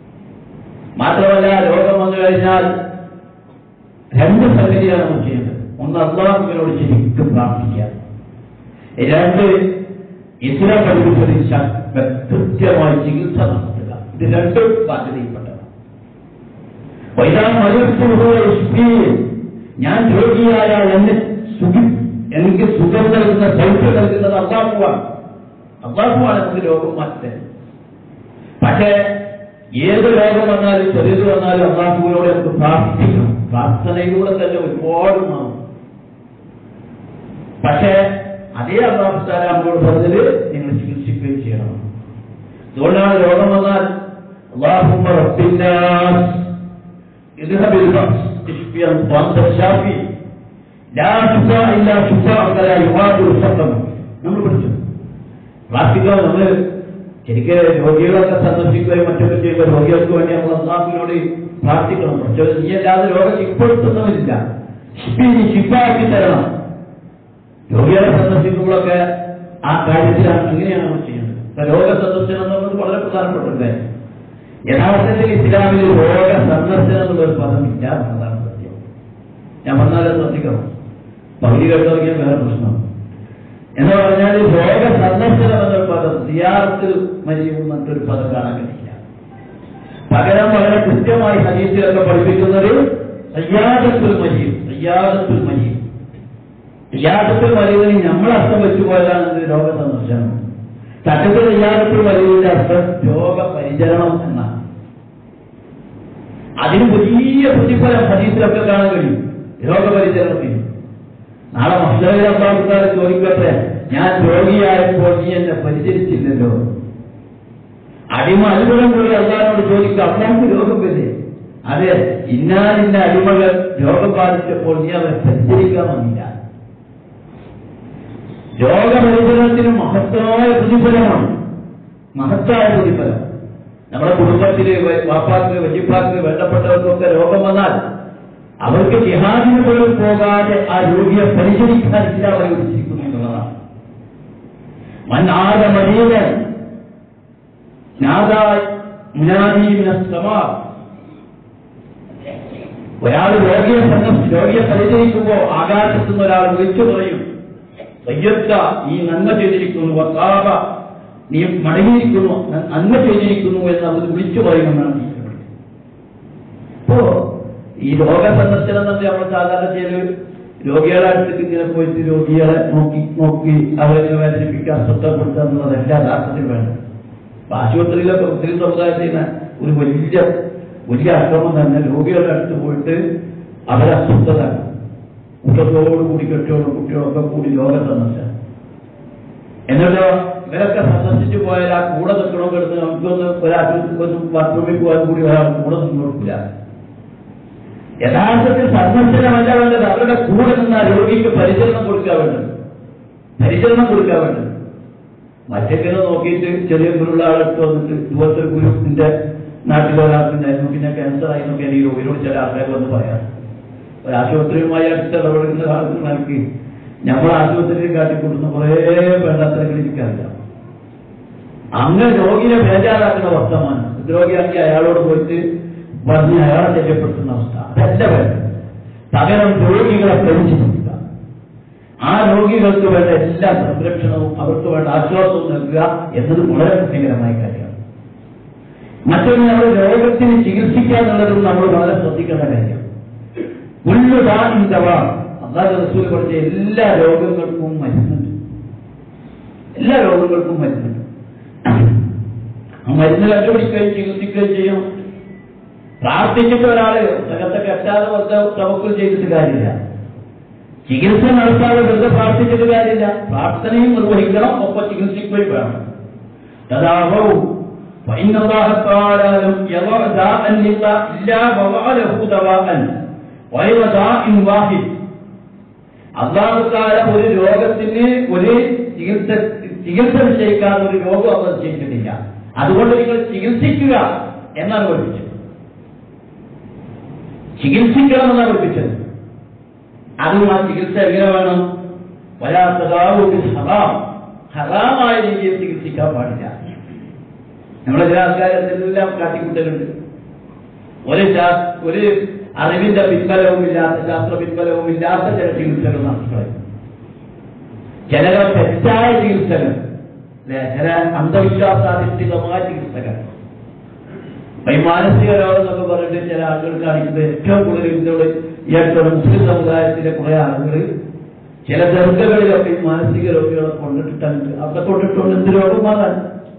മാത്രമല്ല രോഗം വന്നു കഴിഞ്ഞാൽ രണ്ട് സംഗതിയാണ് നമ്മൾ ചെയ്യേണ്ടത് ഒന്ന് അള്ളാഹുവിനോട് ശരിക്കും പ്രാർത്ഥിക്കുക രണ്ട് ഇസ്ലാം പഠിപ്പിച്ചൊരു ശക്ത കൃത്യമായി ചികിത്സ നടത്തുക ഇത് രണ്ടും ബാധ്യതയിൽപ്പെട്ടതാണ് വൈതാൻ മരുത്തുപോയി ഞാൻ രോഗിയായ എന്നെ സുഖി എനിക്ക് സുഖം നൽകുന്ന സൗഖ്യം നൽകുന്നത് അള്ളാഹുവാണ് അള്ളാഹുവാണ് നമുക്ക് രോഗം മാറ്റുന്നത് പക്ഷേ ഏത് രോഗം വന്നാലും ചെറിയത് വന്നാലും അള്ളാഹുവിനോട് നമുക്ക് പ്രാർത്ഥിക്കണം പ്രാർത്ഥനയിലൂടെ തന്നെ ഒരുപാട് മാറും പക്ഷേ അതേ അള്ളാഹുത്താല നമ്മളോട് പറഞ്ഞത് നിങ്ങൾ ചികിത്സിക്കുകയും ചെയ്യണം അതുകൊണ്ടാണ് രോഗം വന്നാൽ അള്ളാഹുമ്മ റബ്ബിന്നാസ് اذهب البأس اشفيا وانت الشافي لا شفاء الا شفاءك لا يغادر سقما നമ്മൾ പഠിച്ചു പ്രാർത്ഥിക്കുക നമ്മൾ ശരിക്കും രോഗികളൊക്കെ സന്ദർശിക്കുകയും മറ്റൊക്കെ ചെയ്യുമ്പോൾ രോഗികൾക്ക് വേണ്ടി നമ്മൾ അള്ളാഹുവിനോട് പ്രാർത്ഥിക്കണം പക്ഷേ നീ അല്ലാതെ രോഗം ഇപ്പോഴത്തൊന്നുമില്ല ഷിപ്പിനി ഷിപ്പാക്കി തരണം രോഗികളെ സന്ദർശിക്കുമ്പോഴൊക്കെ ആ കാര്യത്തിലാണ് അങ്ങനെയാണ് നമ്മൾ ചെയ്യുന്നത് ഇപ്പൊ രോഗ സന്ദർശനം എന്നുള്ളത് വളരെ പ്രധാനപ്പെട്ട ഒരു കാര്യം യഥാർത്ഥത്തിൽ ഇസ്ലാമിൽ രോഗ സന്ദർശനം എന്നുള്ള ഒരു പദമില്ല എന്നതാണ് സത്യം ഞാൻ പറഞ്ഞാലും ശ്രദ്ധിക്കണം പകുതി കേട്ടവർക്ക് വേറെ പ്രശ്നം എന്ന് പറഞ്ഞാൽ രോഗ സന്ദർശനം എന്നൊരു പദം സിയാറത്തിൽ മരിയും മറ്റൊരു പദം കാണാൻ കഴിയില്ല പകരം വളരെ കൃത്യമായി ഹദീസിലൊക്കെ പഠിപ്പിക്കുന്നത് സയ്യാദത്തുൽ മജീബ് സയ്യാദത്തുൽ മജീബ് സയ്യാദത്തുൽ മരീദിന് നമ്മൾ അർത്ഥം വെച്ചു പോയതാണ് ഇത് രോഗ സന്ദർശനം സത്യത്തിൽ സയ്യാദത്തുൽ മരീദിന്റെ അർത്ഥം രോഗപരിചരണം എന്നാണ് അതിന് വലിയ പ്രതിഫലം ഹദീസിലൊക്കെ കാണാൻ കഴിയും രോഗപരിചരണത്തിന് നാളെ മസ്ലവിലാക്കാർ ചോദിക്കട്ടെ ഞാൻ രോഗിയായപ്പോൾ നീ എന്നെ പരിചരിച്ചില്ലല്ലോ അടിമ അത്ഭുതം കൂടി അള്ളാഹിനോട് ചോദിക്കുക അള്ളാഹ് രോഗം വരെ അതെ ഇന്നാലിന്ന അടിമകൾ രോഗം ബാധിച്ചപ്പോൾ നീ അവരെ പരിചരിക്കാൻ വന്നില്ല രോഗപരിചരണത്തിന് മഹത്തായ പ്രതിഫലമാണ് മഹത്തായ പ്രതിഫലം നമ്മുടെ കുടുംബത്തില് വ- വാപ്പാക്ക് വല്യപ്പാക്ക് വേണ്ടപ്പെട്ടവർക്കൊക്കെ രോഗം വന്നാൽ അവർക്ക് ജിഹാദിന് പോലും പോകാതെ ആ രോഗിയെ പരിചരിക്കാൻ ഇസ്ലാം അനുവദിച്ചിരിക്കുന്നു എന്നുള്ളതാണ് മന്നാദ മരീതൻ നാദായ് മുനാദീമിന സമാ ഒരാൾ രോഗിയെ സന്ദർശിച്ച് രോഗിയെ പരിചരിക്കുമ്പോ ആകാശത്തു നിന്ന് ഒരാൾ വിളിച്ചു പറയും സയ്യത്ത ഈ നന്മ ചെയ്തിരിക്കുന്നു വക്കാബ നീ മടങ്ങിയിരിക്കുന്നു ന- നന്മ ചെയ്തിരിക്കുന്നു എന്ന് അവർ വിളിച്ചു പറയുമെന്നാണ് ടീച്ചർ ഇപ്പോ ഈ രോഗ സന്ദർശനം തന്നെ നമ്മൾ സാധാരണ ചെയ്ത് രോഗികളെ അടുത്തേക്ക് ഇങ്ങനെ പോയിട്ട് രോഗികളെ നോക്കി നോക്കി അവരെ വേദനിപ്പിക്കാൻ ശ്രദ്ധപ്പെടുത്തുക എന്നുള്ളതല്ല യഥാർത്ഥത്തിൽ വേണ്ടത് അപ്പൊ ആശുപത്രിയിലൊക്കെ മുസ്ലിം സമുദായത്തിൽ നിന്ന് ഒരു വലിയ വലിയ അക്രമം തന്നെ രോഗികളുടെ അടുത്ത് പോയിട്ട് അവരെ അസ്വസ്ഥത കുട്ടത്തോടുകൂടി കെട്ടിയോടും കുട്ടികളൊക്കെ കൂടി രോഗ സന്ദർശനം എന്നിട്ടോ ഇവരൊക്കെ സന്ദർശിച്ചു പോയാൽ ആ കൂടെ നിൽക്കണോ കിടന്ന് നമുക്കൊന്ന് ഒരാൾക്ക് ഒന്ന് ബാത്റൂമിൽ പോകാൻ കൂടി ഒരാൾ കൂടെ നിന്ന് കൊടുക്കില്ല യഥാർത്ഥത്തിൽ സന്ദർശനമല്ല വേണ്ടത് അവരുടെ കൂടെ നിന്ന് ആ രോഗിക്ക് പരിചരണം കൊടുക്കാൻ വേണ്ടത് പരിചരണം കൊടുക്കാൻ വേണ്ടത് മറ്റൊക്കെ നോക്കിയിട്ട് ചെറിയ ഗുരുള്ള ആളെടുത്ത് വന്നിട്ട് ഇതുപോലത്തെ ഒരു ഗുരുവിന്റെ നാട്ടിലെ ഒരാൾക്കുണ്ടായിരുന്നു പിന്നെ ക്യാൻസർ ആയി നോക്കിയാൽ ഈ രോഗിയോട് ചില ആൾക്കാർ വന്ന് പറയാം ഒരു ആശുപത്രിയുമായി അടുത്ത് ഇടപെടുന്ന ആൾക്ക് നൽകി നമ്മൾ ആശുപത്രിയിൽ കാട്ടിക്കൊടുക്കുന്ന കുറേ വേണ്ടാത്തരങ്ങൾ എനിക്കറിയാം അങ്ങനെ രോഗിയെ ബേജാറാക്കുന്ന വർത്തമാനം രോഗിയാക്കി അയാളോട് പോയിട്ട് പറഞ്ഞ് അയാളെ ശല്യപ്പെടുത്തുന്ന അവസ്ഥ അതല്ല വേണ്ടത് പകരം രോഗികളെ പരിചരിക്കുക ആ രോഗികൾക്ക് വേണ്ട എല്ലാ സംരക്ഷണവും അവർക്ക് വേണ്ട ആശ്വാസവും നൽകുക എന്നത് വളരെ ഭയങ്കരമായ കാര്യമാണ് മറ്റൊന്ന് നമ്മൾ രോഗത്തിന് ചികിത്സിക്കുക എന്നുള്ളതും നമ്മൾ വളരെ ശ്രദ്ധിക്കേണ്ട കാര്യം ഉള്ളുതാന്തവ അള്ളാഹ് റസൂൽ പറഞ്ഞ എല്ലാ രോഗങ്ങൾക്കും മരുന്നുണ്ട് എല്ലാ രോഗങ്ങൾക്കും മരുന്നുണ്ട് ആ മരുന്ന് കണ്ടുപിടിക്കുകയും ചികിത്സിക്കുകയും ചെയ്യണം പ്രാർത്ഥിച്ചിട്ട് ഒരാള് അകത്തെ കെട്ടാതെ വെറുതെ തവക്കുൽ ചെയ്തിട്ട് കാര്യമില്ല ചികിത്സ നടത്താതെ വെറുതെ പ്രാർത്ഥിച്ചിട്ട് കാര്യമില്ല പ്രാർത്ഥനയും നിർവഹിക്കണം ഒപ്പം ചികിത്സിക്കുകയും വേണം തഥാവൗ فإن الله تعالى لم يضع داء إلا إلا وضع له دواء غير داء واحد അള്ളാഹു താല ഒരു രോഗത്തിന് ഒരു ചികിത്സ ചികിത്സ നിശ്ചയിക്കാതെ ഒരു രോഗം അവർ നിശ്ചയിച്ചിട്ടില്ല അതുകൊണ്ട് നിങ്ങൾ ചികിത്സിക്കുക എന്നാണ് പഠിപ്പിച്ചത് ചികിത്സിക്കണമെന്നാണ് പഠിപ്പിച്ചത് അതും ആ ചികിത്സ എങ്ങനെ വേണം വരാത്തതാവൂ ഹറാം ഹറാമായ രീതിയിൽ ചികിത്സിക്കാൻ പാടില്ല നമ്മളെ ചില ആൾക്കാരെല്ലാം കാട്ടിക്കൂട്ടലുണ്ട് ഒരു ശാ- ഒരു അറിവിന്റെ പിൻബലവും ഇല്ലാത്ത ശാസ്ത്ര പിൻബലവും ഇല്ലാത്ത ചില ചികിത്സകൾ നടത്തുന്നത് ചിലരോ തെറ്റായ ചികിത്സകൾ അല്ലെ ചില അന്ധവിശ്വാസാധിഷ്ഠിതമായ ചികിത്സകൾ അപ്പൊ ഈ മാനസിക രോഗം എന്നൊക്കെ പറഞ്ഞിട്ട് ചില ആളുകൾ കാണിക്കുന്നത് ഏറ്റവും കൂടുതൽ ഇതിനോട് ഈ അടുത്തുള്ള മുസ്ലിം സമുദായത്തിലെ കുറെ ആളുകൾ ചില ദർഗകളിലൊക്കെ ഈ മാനസിക രോഗികളെ കൊണ്ടിട്ടുണ്ട് അവിടെ കൊണ്ടിട്ടുണ്ട് എന്ത് രോഗം മാറാൻ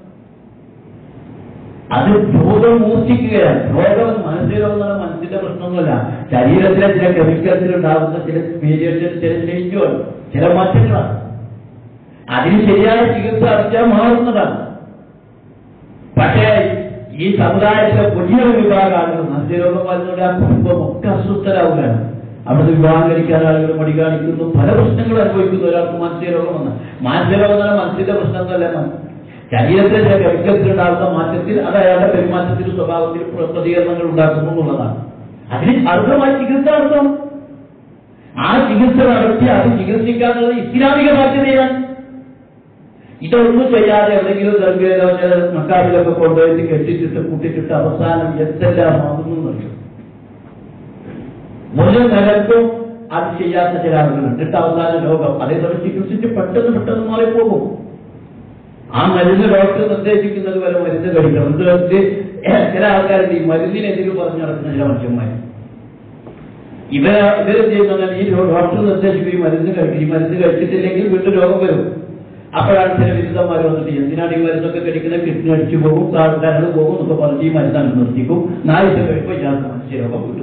അത് രോഗം മൂർച്ഛിക്കുകയാണ് രോഗം മാനസിക രോഗം എന്ന് പറഞ്ഞാൽ മനസ്സിന്റെ പ്രശ്നമൊന്നുമല്ല ശരീരത്തിലെ ചില കെമിക്കൽസിൽ ഉണ്ടാകുന്ന ചില വേരിയേഷൻ ചില ചേഞ്ചുകൾ ചില മാറ്റങ്ങളാണ് അതിന് ശരിയായ ചികിത്സ അടിച്ചാൽ മാറുന്നതാണ് പക്ഷേ ഈ സമുദായത്തിലെ വലിയൊരു വിഭാഗം ആളുകൾ മനസ്സിരോഗം വരുന്നതോടെ ആ കുടുംബം ഒക്കെ അസ്വസ്ഥരാവുകയാണ് അവിടുത്തെ വിവാഹം കഴിക്കാൻ ആളുകൾ മടി കാണിക്കുന്നു പല പ്രശ്നങ്ങളും അനുഭവിക്കുന്നു ഒരാൾക്ക് മാനസിക രോഗം വന്ന് മാനസിക രോഗം എന്ന് പറഞ്ഞാൽ മനസ്സിന്റെ പ്രശ്നമൊന്നുമല്ല ശരീരത്തിലെ ചില കെമിക്കൽസിലുണ്ടാകുന്ന മാറ്റത്തിൽ അത് അയാളുടെ പെരുമാറ്റത്തിലും സ്വഭാവത്തിലും പ്ര- പ്രതികരണങ്ങൾ ഉണ്ടാക്കുന്നു എന്നുള്ളതാണ് അതിന് അർഹമായ ചികിത്സ നടത്തണം ആ ചികിത്സ നടത്തി അത് ചികിത്സിക്കാന്നുള്ളത് ഇസ്ലാമിക ബാധ്യതയാണ് ഇതൊന്നും ചെയ്യാതെ എവിടെയെങ്കിലും ദർഗയിലോ ചില മക്കാബിലൊക്കെ കൊണ്ടുപോയിട്ട് കെട്ടിച്ചിട്ട് കൂട്ടിച്ചിട്ട് അവസാനം എന്തെല്ലാം ആകുന്നു എന്നറിയും മുഴുവൻ നിലക്കും അത് ചെയ്യാത്ത ചില ആളുകളുണ്ട് എന്നിട്ട് അവസാന രോഗം അതേസമയം ചികിത്സിച്ച് പെട്ടെന്ന് പെട്ടെന്ന് മാറിപ്പോകും ആ മരുന്ന് ഡോക്ടർ നിർദ്ദേശിക്കുന്നത് വരെ മരുന്ന് കഴിക്കണം എന്ത് വെച്ച് ചില ആൾക്കാരുണ്ട് ഈ മരുന്നിനെതിരെ പറഞ്ഞു നടക്കുന്ന ചില മനുഷ്യന്മാർ ഇവര് ഇവര് ചെയ്യുന്നത് ഈ ഡോക്ടർ നിർദ്ദേശിക്കും ഈ മരുന്ന് കഴിക്കും ഈ മരുന്ന് കഴിച്ചിട്ടില്ലെങ്കിൽ വീണ്ടും രോഗം വരും അപ്പോഴാണ് ചില വിരുദ്ധന്മാർ വന്നിട്ട് എന്തിനാണ് ഈ മരുന്നൊക്കെ കഴിക്കുന്നത് കിഡ്നി അടിച്ചു പോകും കരൾ പോകും എന്നൊക്കെ പറഞ്ഞ് ഈ മരുന്ന് നിർത്തിക്കും നാല് ദിവസം കഴിയുമ്പോൾ ഇയാൾക്ക് മനുഷ്യ രോഗം വിട്ടു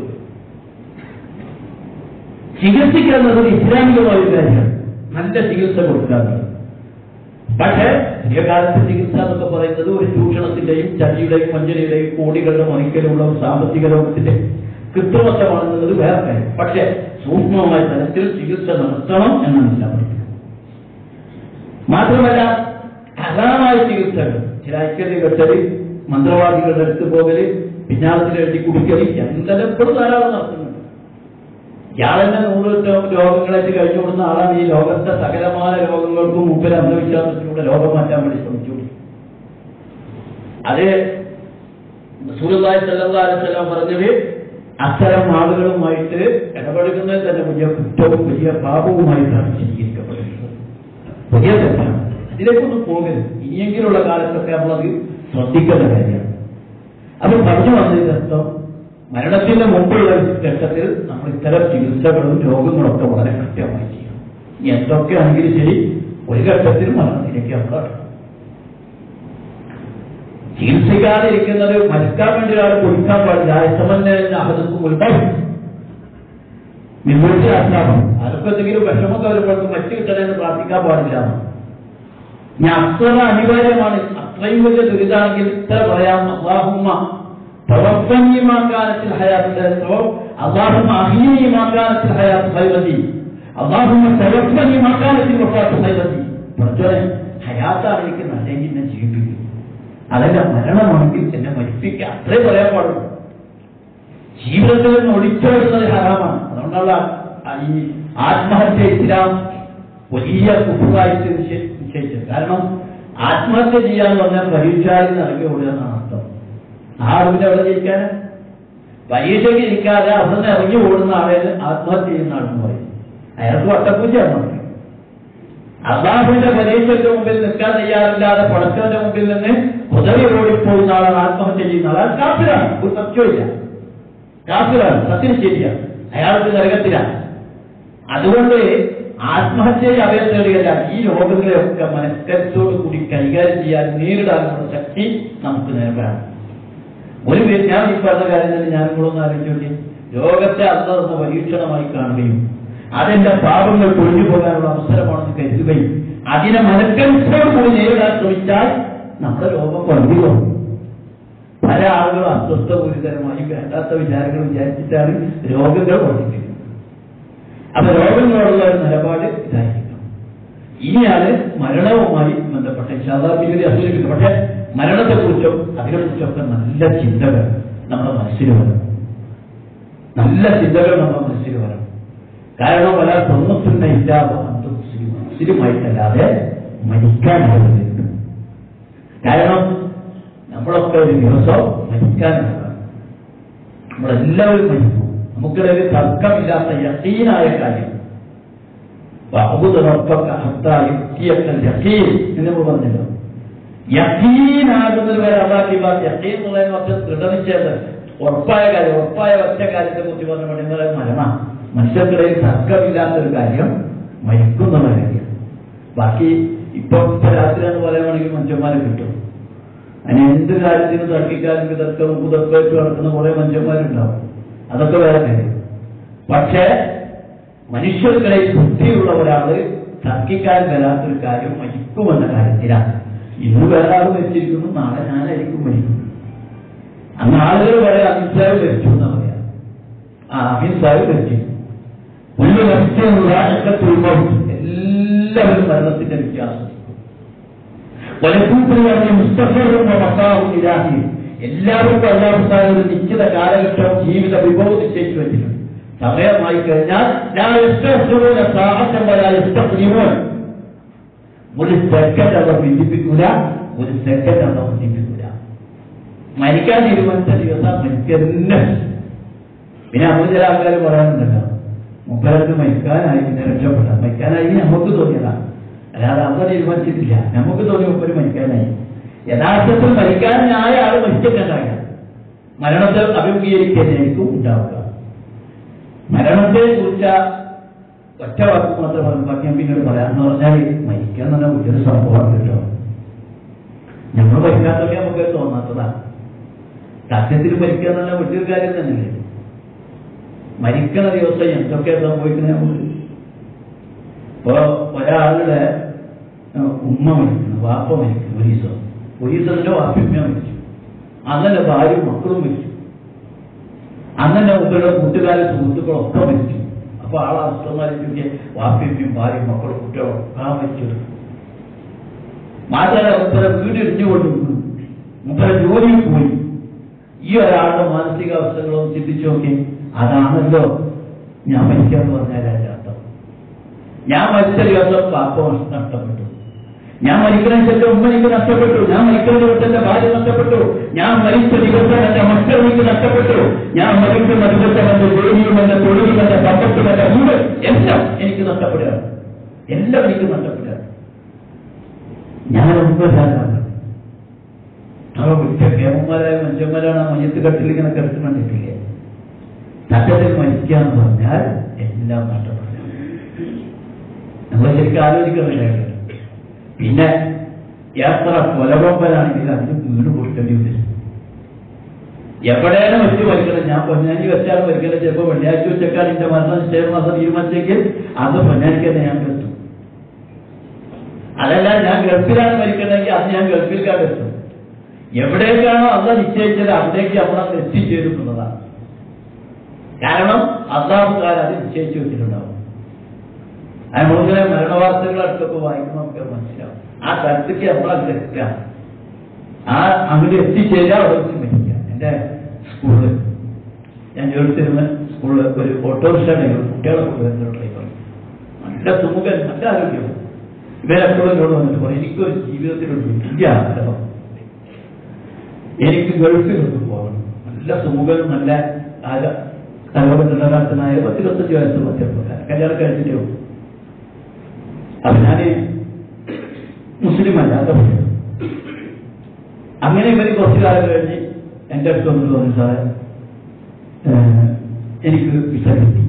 ചികിത്സിക്കുക എന്നത് ഇസ്ലാമികമായ ഒരു കാര്യമാണ് നല്ല ചികിത്സ കൊടുക്കുക എന്നുള്ളത്. പക്ഷേ ദീർഘകാലത്തെ ചികിത്സ എന്നൊക്കെ പറയുന്നത് ഒരു ചൂഷണത്തിന്റെയും ചതിയുടെയും വഞ്ചനയുടെയും കോടികളുടെ മണിക്കലുള്ള ഒരു സാമ്പത്തിക രോഗത്തിന്റെ കൃത്രിമത്വമാണെന്നുള്ളത് വേറെ കാര്യം പക്ഷേ സൂക്ഷ്മമായ തലത്തിൽ ചികിത്സ നടത്തണം എന്നാണ് ഇസ്ലാം പഠിക്കുന്നത് മാത്രമല്ല അകാമായ ചികിത്സകൾ ചില ഐക്യത കെട്ടല് മന്ത്രവാദികളുടെ അടുത്ത് പോകല് പിന്നാളത്തിൽ എഴുതി കുടിക്കല് എന്തെല്ലാം എപ്പോഴും ധാരാളം നടത്തുന്നുണ്ട് ഇയാളെന്നെ നൂറ് രോഗങ്ങളായിട്ട് കഴിഞ്ഞു കൊടുക്കുന്ന ആളാണ് ഈ ലോകത്തെ സകലമായ രോഗങ്ങൾക്കും മുമ്പിൽ അന്ധവിശ്വാസത്തിലൂടെ രോഗം മാറ്റാൻ വേണ്ടി ശ്രമിച്ചു അത് സൂര്യതായി ചെല്ലാൻ പറഞ്ഞത് അത്തരം ആളുകളുമായിട്ട് ഇടപെടുന്നത് തന്നെ വലിയ കുറ്റവും വലിയ പാപവുമായിട്ടാണ് ചിത്രീകരിക്കപ്പെടുന്നത് വലിയ തെറ്റാണ് അതിലേക്കൊന്നും പോകരുത് ഇനിയെങ്കിലുള്ള കാലത്തൊക്കെ നമ്മളത് ശ്രദ്ധിക്കേണ്ട കാര്യമാണ് അത് പറഞ്ഞു വന്നതിന്റെ അർത്ഥം മരണത്തിന് മുമ്പുള്ള ഘട്ടത്തിൽ നമ്മൾ ഇത്തരം ചികിത്സകളും രോഗങ്ങളൊക്കെ വളരെ കൃത്യമായി ചെയ്യണം ഇനി എന്തൊക്കെയാണെങ്കിലും ശരി ഒരു ഘട്ടത്തിൽ മരണത്തിലേക്ക് നമ്മൾ കടക്കും. ചികിത്സിക്കാതെ ഇരിക്കുന്നത് മരിക്കാൻ വേണ്ടി ഒരാൾ കുടിക്കാൻ പാടില്ല സമന്വയ അഹദക്കും ഉത്ഭവം നിവൃത്തി അർത്ഥം ആർക്കും എന്തെങ്കിലും വിഷമൊക്കെ വരുമ്പോഴേക്കും മറ്റു കിട്ടണമെന്ന് പ്രാർത്ഥിക്കാൻ പാടില്ല ഞാൻ അത്ര അനിവാര്യമാണ് അത്രയും വലിയ ദുരിതാണെങ്കിൽ ഇത്ര പറയാം അള്ളാഹുമ്മ توفني ما كانت الحياة اللهم أحيني ما كانت الحياة خيرتي اللهم توفني ما كانت الوفاة خيرتي പഠിച്ചോനെ ഹയാത്താണ് എനിക്ക് നല്ലെങ്കിൽ എന്നെ ജീവിപ്പിക്കും അതല്ല മരണമാണെങ്കിൽ എന്നെ മരിപ്പിക്കുക അത്രേ പറയാൻ പാടുള്ളൂ ജീവിതത്തിൽ നിന്ന് ഒളിച്ചോടുന്നത് ഹറാമാണ് അതുകൊണ്ടുള്ള ആ ഈ ആത്മഹത്യ ഇസ്ലാം വലിയ കുറുവായിട്ട് നിശ്ചയിച്ചത് കാരണം ആത്മഹത്യ ചെയ്യാന്ന് പറഞ്ഞാൽ പരീക്ഷയിൽ നിന്ന് ഇറങ്ങി ഓടുക എന്നാണ് അർത്ഥം ആ അറിവിനെ എവിടെ ജയിക്കാൻ പരീക്ഷയ്ക്ക് ഇരിക്കാതെ അവിടെ നിന്ന് ഇറങ്ങി ഓടുന്ന ആളെ ആത്മഹത്യ ചെയ്യുന്ന ആളെന്ന് പറയും അയാൾക്ക് വട്ടപ്പൂജയാണ് പറയുന്നത് അള്ളാഹുവിന്റെ പരീക്ഷയ്ക്ക് മുമ്പിൽ നിൽക്കാൻ തയ്യാറില്ലാതെ പടച്ചവന്റെ മുമ്പിൽ നിന്ന് കുതറി ഓടിപ്പോകുന്ന ആളാണ് ആത്മഹത്യ ചെയ്യുന്ന ആൾ അയാൾ കാപ്പിലാണ് ഒരു സത്യമില്ല കാപ്പിലാണ് സത്യം ശരിയാണ് അയാൾക്ക് നരകത്തിലാണ് അതുകൊണ്ട് ആത്മഹത്യയെ അഭയം തേടുകയല്ല ഈ രോഗങ്ങളെയൊക്കെ മനസ്കരത്തോടു കൂടി കൈകാര്യം ചെയ്യാൻ നേരിടാനുള്ള ശക്തി നമുക്ക് നേടാണ് ഒരു വേ- ഞാൻ ഈ പറഞ്ഞ കാര്യം തന്നെ ഞാൻ കൂടെ ആലോചിച്ചു രോഗത്തെ അന്ന് തന്ന പരീക്ഷണമായി കാണുകയും അതെന്റെ പാപങ്ങൾ പൊഴിഞ്ഞു പോകാനുള്ള അവസരമാണെന്ന് കരുതുകയും അതിനെ മനക്കരുത്തോടു കൂടി നേരിടാൻ ശ്രമിച്ചാൽ നമ്മുടെ രോഗം കുറഞ്ഞു പല ആളുകളും അസ്വസ്ഥപൂരിതരമായി വേണ്ടാത്ത വിചാരങ്ങൾ വിചാരിച്ചിട്ടാണ് രോഗങ്ങൾ വർദ്ധിക്കുന്നത് അപ്പൊ രോഗങ്ങളോടുള്ള ഒരു നിലപാട് ഇതായിരിക്കണം ഇനിയാണ് മരണവുമായി ബന്ധപ്പെട്ട ശാദാപിന്നതി അസൂരിക്കുന്നത് പക്ഷെ മരണത്തെക്കുറിച്ചും അതിനെക്കുറിച്ചൊക്കെ നല്ല ചിന്തകൾ നമ്മുടെ മനസ്സിൽ വരണം നല്ല ചിന്തകൾ നമ്മുടെ മനസ്സിൽ വരണം കാരണം പല സ്വന്തത്തിൻ്റെ ഇല്ലാതെ മുസ്ലിം മുസ്ലിമായിട്ടല്ലാതെ മരിക്കാനാവുന്നത് കാരണം നമ്മളൊക്കെ ഒരു ദിവസം മരിക്കാനാണ് നമ്മളെല്ലാവരും മരിക്കും നമുക്കിടയിൽ തർക്കമില്ലാത്ത യക്കീനായ കാര്യം വഅബ്ദു റബ്ബക ഹത്താ യുഅ്തിയക്കൽ യഖീൻ എന്ന് നമ്മൾ പറഞ്ഞല്ലോ യഖീനാകുന്നത് വരെ അള്ളാഹ് ഇബാദ് യഖീൻ എന്നുള്ളതിന് ഒറ്റ ദൃഢനിശ്ചയം ഉറപ്പായ കാര്യം ഉറപ്പായ ഒറ്റ കാര്യത്തെ കുറിച്ച് പറഞ്ഞ പണിയുന്നത് മരണ മനുഷ്യർക്കിടയിൽ തർക്കമില്ലാത്ത ഒരു കാര്യം മരിക്കുന്ന കാര്യം ബാക്കി ഇപ്പൊ ഇപ്പൊ രാത്രി എന്ന് പറയുകയാണെങ്കിൽ മനുഷ്യന്മാരെ കിട്ടും അതിന് എന്ത് കാര്യത്തിനും തർക്കിക്കാനും തർക്കവും കുതർക്കമായിട്ട് നടക്കുന്ന കുറെ മനുഷ്യന്മാരുണ്ടാവും അതൊക്കെ വേറെ കാര്യം പക്ഷേ മനുഷ്യർക്കിടയിൽ ബുദ്ധിയുള്ള ഒരാള് തർക്കിക്കാൻ വരാത്തൊരു കാര്യം മരിക്കുമെന്ന കാര്യത്തിലാണ് ഇന്ന് വേറെ ആൾ മരിച്ചിരിക്കുന്നു നാളെ ഞാനായിരിക്കും മരിക്കുന്നു അന്ന് ആളുകൾ പറയാം അഹിംസാവ് മരിച്ചു എന്നാ പറയാം ആ അഹിംസാവ് മരിച്ചു ഒരു മരിച്ചുള്ള എല്ലാവരും മരണത്തിന്റെ വ്യത്യാസം വലക്കൂട്ടുകാരുടെ മുസ്തഫറും മക്കാവും ഇലാഹി എല്ലാവർക്കും അല്ലാഹുസ്ഥാന ഒരു നിശ്ചിത കാലഘട്ടം ജീവിത വിഭവം നിശ്ചയിച്ചു വെച്ചിട്ടുണ്ട് സമയമായി കഴിഞ്ഞാൽ ഞാൻ ഇഷ്ടപ്പെടുന്ന സാഹസം വരാൻ ഇഷ്ടപ്പെടുമോ ഒരു സെക്കൻഡ് അവർ ബന്ധിപ്പിക്കൂല ഒരു സെക്കൻഡ് അവർ ബന്ധിപ്പിക്കൂല മരിക്കാൻ തീരുമാനിച്ച ദിവസം മരിക്കന്നെ പിന്നെ നമ്മൾ ചില ആൾക്കാർ പറയാനുണ്ടല്ലോ മുപ്പരത്ത് മരിക്കാനായി പിന്നെ രക്ഷപ്പെടാം മരിക്കാനായി നമുക്ക് തോന്നിയതാ അല്ലാതെ അമ്മ തീരുമാനിച്ചിട്ടില്ല നമുക്ക് തോന്നി മുപ്പര് മരിക്കാനായി യഥാർത്ഥത്തിൽ മരിക്കാനായ ആള് മരിച്ചിട്ടുണ്ടാവില്ല മരണത്തെ അഭിമുഖീകരിക്കാനായിരിക്കും ഉണ്ടാവുക മരണത്തെ കുറിച്ച ഒറ്റ വാക്ക് മാത്രം പറഞ്ഞു ബാക്കി ഞാൻ പിന്നീട് പറയാന്ന് പറഞ്ഞാൽ മരിക്കുക എന്ന് പറഞ്ഞാൽ വലിയൊരു സംഭവമാണ് കേട്ടോ നമ്മൾ മരിക്കാത്തൊക്കെ നമുക്ക് തോന്നാത്തതാണ് സത്യത്തിൽ മരിക്കുക എന്ന് പറഞ്ഞാൽ വലിയൊരു കാര്യം തന്നെയല്ലേ മരിക്കണ ദിവസം എന്തൊക്കെ സംഭവിക്കുന്നത് നമുക്ക് ഇപ്പൊ ഒരാളുടെ അഹ് ഉമ്മ മരിക്കുന്നു വാപ്പ മരിക്കുന്നു ഒരു ദിവസം ഒരു ദിവസത്തിന്റെ വാപ്പിമ്മ മരിച്ചു അങ്ങനെ ഭാര്യ മക്കളും മരിച്ചു അങ്ങനെ മുമ്പുള്ള കൂട്ടുകാരും സുഹൃത്തുക്കളും ഒക്കെ മരിച്ചു അപ്പൊ ആളെ അസ്തമാരിക്ക് വാപ്പിയും ഭാര്യയും മക്കളും കുട്ടികളും ഒക്കെ മരിച്ചു മാത്രമല്ല മുപ്പര വീട് ഇടിഞ്ഞുകൊണ്ട് മുപ്പര ജോലിയിൽ പോയി ഈ ഒരാളുടെ മാനസികാവസ്ഥകളൊന്നും ചിന്തിച്ചു നോക്കി അതാണല്ലോ ഞാൻ മരിക്കാന്ന് പറഞ്ഞാൽ അതിന്റെ അർത്ഥം ഞാൻ മരിച്ച ദിവസം പാപ്പ നഷ്ടപ്പെട്ടു ഞാൻ മരിക്കുന്ന ശേഷം ഉമ്മ എനിക്ക് നഷ്ടപ്പെട്ടു ഞാൻ മരിക്കുന്ന ദിവസം എന്റെ ഭാര്യ നഷ്ടപ്പെട്ടു ഞാൻ മരിച്ച ദിവസം എന്റെ മക്കൾ എനിക്ക് നഷ്ടപ്പെട്ടു ഞാൻ മരിക്കുന്ന ദിവസം എന്റെ ജോലിയും എന്റെ തൊഴിലും എന്റെ സമ്പത്തും എന്റെ വീട് എല്ലാം എനിക്ക് നഷ്ടപ്പെടുകയാണ് എല്ലാം എനിക്ക് നഷ്ടപ്പെടുകയാണ് ഞാൻ ഒമ്പതാണ് അവ മിക്ക കേമന്മാരായ മനുഷ്യന്മാരാണ് ആ മയ്യത്ത് കട്ടിൽ ഇങ്ങനെ കിടക്കുന്നുണ്ടിട്ടില്ലേ സത്യത്തിൽ മരിക്കുക എന്ന് പറഞ്ഞാൽ എല്ലാം നഷ്ടപ്പെടുക നമ്മൾ ശരിക്കും ആലോചിക്കുന്നില്ല പിന്നെ എത്ര കൊലകൊമ്പനാണെങ്കിൽ അതിന് വീട് കൊടുക്കേണ്ടി വരും എവിടെയാണ് വെച്ച് മരിക്കണം ഞാൻ പൊന്നാനി വെച്ചാൽ മരിക്കണം ചിലപ്പോൾ വെള്ളിയാഴ്ച വെച്ചേക്കാൾ എന്റെ മരണം നിശ്ചയം മാസം തീരുമാനിച്ചെങ്കിൽ അത് പൊന്നാനിക്ക് തന്നെ ഞാൻ എത്തും അതല്ല ഞാൻ ഗൾഫിലാണ് മരിക്കണമെങ്കിൽ അത് ഞാൻ ഗൾഫിൽക്കാണ് എത്തും എവിടേക്കാണോ അല്ല നിശ്ചയിച്ചത് അവിടേക്ക് നമ്മളത് എത്തിച്ചേരുന്നതാണ് കാരണം അള്ളാഹുക്കാർ അത് നിശ്ചയിച്ചു വെച്ചിട്ടുണ്ടാവും അതുപോലെ മരണവാർത്തകൾ അടുത്തൊക്കെ വായിക്കുമ്പോൾ നമുക്ക് അത് മനസ്സിലാവും ആ സ്ഥലത്തേക്ക് നമ്മളത് എത്തുക ആ അങ്ങോട്ട് എത്തിച്ചേരുക അവിടെ വെച്ച് മരിക്കുക എൻ്റെ സ്കൂളിൽ ഞാൻ ജോലിച്ചിരുന്ന സ്കൂളിൽ ഒരു ഓട്ടോറിക്ഷ ഡ്രൈവർ കുട്ടികളെ കൊണ്ടുവരുന്ന ഡ്രൈവർ നല്ല സുമുഖൻ നല്ല ആരോഗ്യം ഇവരെപ്പോഴും എന്നോട് വന്നിട്ട് പറയും എനിക്കൊരു ജീവിതത്തിലൊരു വലിയ ആഗ്രഹം എനിക്ക് ഗൾഫിലൊക്കെ പോകണം നല്ല സുമുഖനും നല്ല ആരോഗ്യത്തിനായ പത്തിരുപത്തഞ്ച് വയസ്സ് മധ്യപ്രകാരം കല്യാണം കഴിച്ചിട്ടേ ഉള്ളൂ അപ്പൊ ഞാന് മുസ്ലിം അല്ലാത്ത പക്ഷേ അങ്ങനെ ഇവർ കുറച്ചു കാലം കഴിഞ്ഞ് എൻ്റെ അടുത്ത് വന്നിട്ട് പറഞ്ഞു സാറേ ഏഹ്, എനിക്ക് വിസ കിട്ടി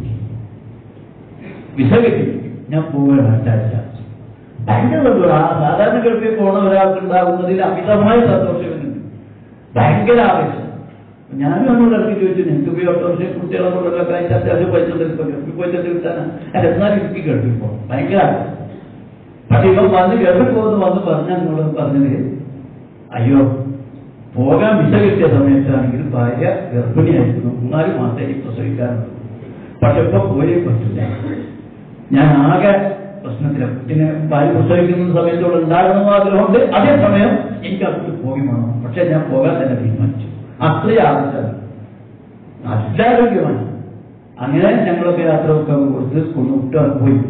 വിസ കിട്ടി ഞാൻ പോവുകയാണ് അടുത്താഴ്ച ഭയങ്കര സന്തോഷം ആ സാധാരണ ഗൾഫിൽ പോണ ഒരാൾക്ക് ഉണ്ടാകുന്നതിൽ അമിതമായ സന്തോഷമുണ്ട് ഭയങ്കര ആവേശം ഞാനും അവനോട് ഇറക്കി ചോദിച്ചു നിങ്ങൾക്ക് പോയി ഓട്ടോറിക്ഷ കുട്ടികളെ കൊണ്ടുള്ള കാഴ്ച അത്യാവശ്യം പൈസ ഇപ്പൊ ഗൾഫിൽ പോയി ചെന്ന് കിട്ടാനാ അല്ല എന്നാലും എനിക്ക് ഗൾഫിൽ പോകണം ഭയങ്കര ആഗ്രഹം പക്ഷെ ഇവൻ വന്ന് ഗൾഫിൽ പോകുന്നു വന്ന് പറഞ്ഞ എന്നോട് പറഞ്ഞത് അയ്യോ പോകാൻ വിസ കിട്ടിയ സമയത്താണെങ്കിൽ ഭാര്യ ഗർഭിണിയായിരുന്നു മൂന്നാല് മാസം എനിക്ക് പ്രസവിക്കാറുണ്ട് പക്ഷെ ഇപ്പൊ പോയേ പറ്റില്ല ഞാൻ ആകെ പ്രശ്നത്തിലാണ് കുട്ടിനെ ഭാര്യ പ്രസവിക്കുന്ന സമയത്തോട് ഉണ്ടാകണമെന്ന് ആഗ്രഹമുണ്ട് അതേസമയം എനിക്ക് അങ്ങോട്ട് പോയി വേണം പക്ഷെ ഞാൻ പോകാൻ തന്നെ തീരുമാനിച്ചു അത്രയും ആവശ്യമാണ് നല്ല ആരോഗ്യമാണ് അങ്ങനെ ഞങ്ങളൊക്കെ യാത്ര വെക്കാൻ കൊടുത്ത് സ്കൂളിൽ വിട്ട് അങ്ങ് പോയി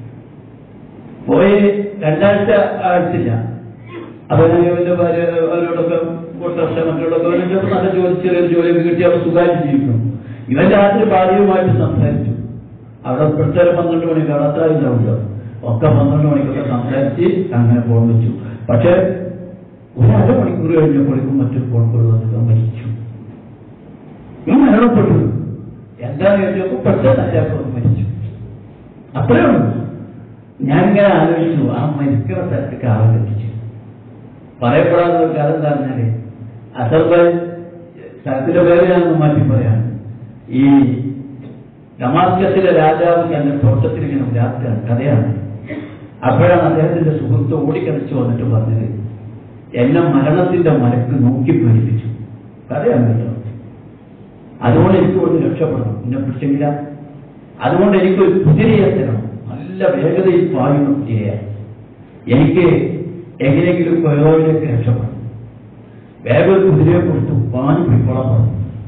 പോയി രണ്ടാഴ്ച ആഴ്ചയില്ല അപ്പൊ ഞാൻ എന്റെ ഭാര്യ അവരോടൊക്കെ കുറച്ച് വർഷം മറ്റുള്ളതൊക്കെ അവരൊക്കെ നല്ല ജോലി ചെറിയൊരു ജോലിയൊക്കെ കിട്ടി അവർ സുഖമായിട്ട് ജീവിക്കും ഇവൻ രാത്രി ഭാര്യയുമായിട്ട് സംസാരിച്ചു അവിടെ പ്രത്യേകം പന്ത്രണ്ട് മണിക്ക് കടത്തായില്ലാവില്ല ഒക്കെ പന്ത്രണ്ട് മണിക്കൊക്കെ സംസാരിച്ച് അങ്ങനെ ഫോൺ വെച്ചു പക്ഷെ ഒരു അരമണിക്കൂർ കഴിഞ്ഞപ്പോഴേക്കും മറ്റൊരു ഫോൺ കോൾ വന്നിട്ട് മരിച്ചു ഇവൻ മരണപ്പെട്ടു എന്താന്ന് ചോദിച്ചപ്പോ പെട്ടെന്ന് അയാൾക്ക് മരിച്ചു അത്രേ ഉള്ളൂ ഞാനിങ്ങനെ ആലോചിച്ചു ആ മരിക്കുന്ന സ്ഥലത്തേക്ക് ആളെ എത്തിച്ചു പറയപ്പെടാത്ത ഒരു കാര്യം എന്താ പറഞ്ഞാല് അസർബൈ സ്ഥലത്തിന്റെ പേര് ഞാനൊന്ന് മാറ്റി പറയാം ഈ ഡമാസ്കസിലെ രാജാവ് എന്റെ തോട്ടത്തിൽ ഇങ്ങനെ രാത്രിയാണ് കഥയാണ് അപ്പോഴാണ് അദ്ദേഹത്തിന്റെ സുഹൃത്ത് ഓടിക്കടിച്ചു വന്നിട്ട് പറഞ്ഞത് എന്നെ മരണത്തിന്റെ മലക്ക് നോക്കി പേടിപ്പിച്ചു കഥയാണ് കേട്ടോ അതുകൊണ്ട് എനിക്ക് ഒന്ന് രക്ഷപ്പെടണം എന്നെ പിടിച്ചെങ്കില അതുകൊണ്ട് എനിക്കൊരു കുതിരയെ തരണം നല്ല വേഗതയിൽ പായുന്ന കുതിരയാണ് എനിക്ക് എങ്ങനെയെങ്കിലും കൊയോയിലേക്ക് രക്ഷപ്പെടണം വേഗം ഒരു കുതിരയെ കൊടുത്തു പാഞ്ഞു പിടിക്കോളാൻ പറഞ്ഞു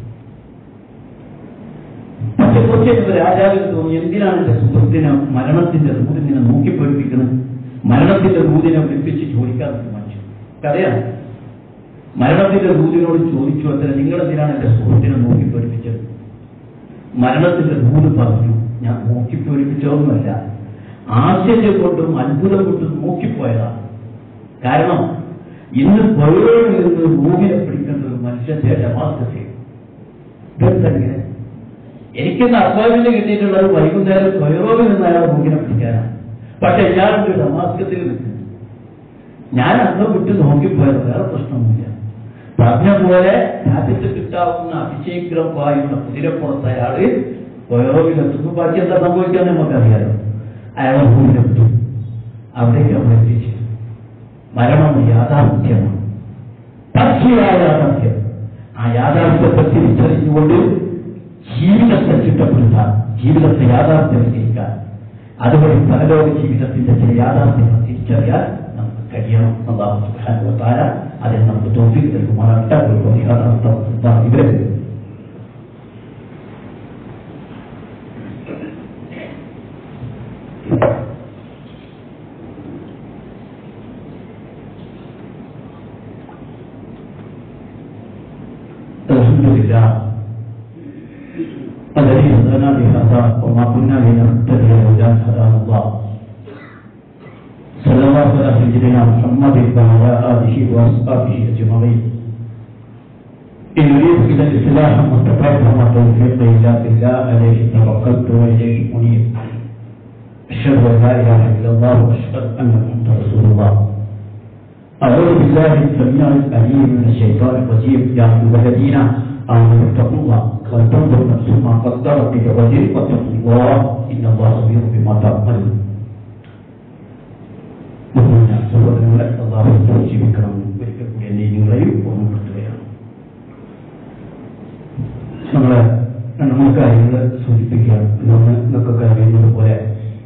പക്ഷെ കുറച്ച് രാജാവിന് തോന്നി എന്തിനാണ് എന്റെ സുഹൃത്തിനെ മരണത്തിന്റെ ദൂതിനെ നോക്കി പേടിപ്പിക്കുന്നത് മരണത്തിന്റെ ദൂതിനെ വിളിപ്പിച്ച് ചോദിക്കാൻ തീരുമാനിച്ചു കഥയാണ് മരണത്തിന്റെ ദൂതിനോട് ചോദിച്ചു അത്ര നിങ്ങൾ എന്തിനാണ് എന്റെ സുഹൃത്തിനെ നോക്കി പേടിപ്പിച്ചത് മരണത്തിന്റെ ദൂത് പറഞ്ഞു ഞാൻ നോക്കി പേടിപ്പിച്ചതൊന്നുമല്ല ആശ്ചര്യം കൊണ്ടും അത്ഭുതം കൊണ്ടും നോക്കിപ്പോയതാണ് കാരണം ഇന്ന് കൊയോയിൽ നിന്ന് ഭൂമിയെ പിടിക്കേണ്ട ഒരു മനുഷ്യന്റെ ഡമാസ്കസിൽ ഇതെന്തെങ്ങനെ എനിക്കിന്ന് അസ്വാമിന് കിട്ടിയിട്ടുള്ളത് വൈകുന്നേരം കൊയറോവിൽ നിന്ന് അയാൾ ഭൂമിനെ പിടിക്കാനാണ് പക്ഷെ ഇയാളുടെ ഡമാസ്കത്തിൽ നിൽക്കുന്നു ഞാൻ അന്ന് വിട്ട് നോക്കിപ്പോയത് വേറെ പ്രശ്നമൊന്നുമില്ല പറഞ്ഞ പോലെ രാജ്യത്ത് കിട്ടാവുന്ന അതിശീഘ്രം പായുന്ന കുതിരപ്പുറത്ത് അയാള് കൊയറോവിലെത്തുന്നു ബാക്കി എന്താ സംഭവിക്കാൻ നമുക്കറിയാലോ അയാളെ ഭൂമിയിലെത്തും അവിടേക്ക് അവിടെ എത്തിച്ചു മരണം യാഥാർത്ഥ്യമാണ് പച്ചയായ യാഥാർത്ഥ്യം ആ യാഥാർത്ഥ്യത്തെ തിരിച്ചറിഞ്ഞുകൊണ്ട് ജീവിതത്തെ ചിട്ടപ്പെടുത്താൻ ജീവിതത്തെ യാഥാർത്ഥ്യവൽക്കരിക്കാൻ അതുവഴി പരലോക ജീവിതത്തിന്റെ ചില യാഥാർത്ഥ്യങ്ങൾ തിരിച്ചറിയാൻ നമുക്ക് കഴിയണം അള്ളാഹു സുബ്ഹാനഹു വ തആല അതിന് നമുക്ക് തോഫീക്ക് നൽകുമാറാകട്ടെ ഒരു പരിഹാരം ഇവരെ الحمد لله الذي هدانا لهذا وما كنا لنهتدي لولا ان هدانا الله صلى الله على سيدنا محمد وعلى اله واصحابه اجمعين ان اريد الى الاصلاح ما استطعت وما توفيقي الا بالله عليه توكلت واليه منيب اشهد ان لا اله الا الله واشهد ان محمدا رسول الله أعوذ بالله السميع العليم من الشيطان الرجيم يا أيها الذين آمنوا اتقوا الله ولتنظر نفس ما قدمت لغد واتقوا الله إن الله خبير بما تعملون ബഹുമാന സഹോദരങ്ങളെ അള്ളാഹു ജീവിക്കണം ഒരിക്കൽ കൂടി എന്നെ നിങ്ങളെയും ഓർമ്മപ്പെടുത്തുകയാണ് നമ്മളെ രണ്ട് മൂന്ന് കാര്യങ്ങൾ സൂചിപ്പിക്കുകയാണ് ഇന്നൊന്ന് നിങ്ങൾക്കൊക്കെ അറിയുന്നത് പോലെ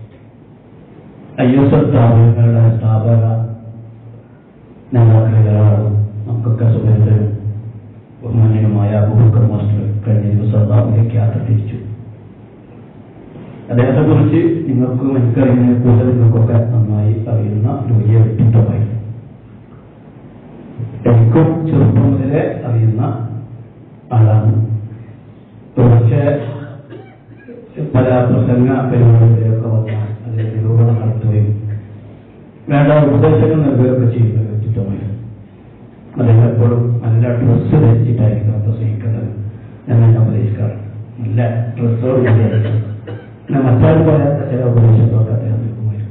ഐ എസ് എൽ സ്ഥാപനങ്ങളുടെ സ്ഥാപക നേതാക്കളിലൊരാളും നമുക്കൊക്കെ സുഖേന്ദ്രനും ബഹുമാന്യനുമായ അബൂബക്കർ മാസ്റ്റർ കഴിഞ്ഞ ദിവസം അള്ളാഹുലേക്ക് യാത്ര തിരിച്ചു അദ്ദേഹത്തെ കുറിച്ച് നിങ്ങൾക്കും എനിക്കറിയുന്ന കൂടുതൽ നിങ്ങൾക്കൊക്കെ നന്നായി അറിയുന്ന ഒരു വലിയ വ്യക്തിത്വമായിരുന്നു എനിക്കും ചെറുപ്പം മുതലേ അറിയുന്ന ആളാണ് പക്ഷേ പല പ്രസംഗ പരിപാടികളിലൊക്കെ വന്ന അതിന്റെ നിരൂപണം നടത്തുകയും വേണ്ട ഉപദേശങ്ങൾ നൽകുകയൊക്കെ ചെയ്യുന്ന വ്യക്തിത്വമായിരുന്നു അദ്ദേഹം എപ്പോഴും നല്ല ഡ്രസ്സ് ധരിച്ചിട്ടായിരിക്കണം പ്രസംഗിക്കുന്നത് എന്ന് ഞാൻ ഉപദേശിക്കാറുണ്ട് നല്ല ഡ്രസ്സോട് കൂടിയായിരിക്കും പിന്നെ മറ്റാരും പറയാത്ത ചില ഉപദേശങ്ങളൊക്കെ അദ്ദേഹം നൽകുമായിരുന്നു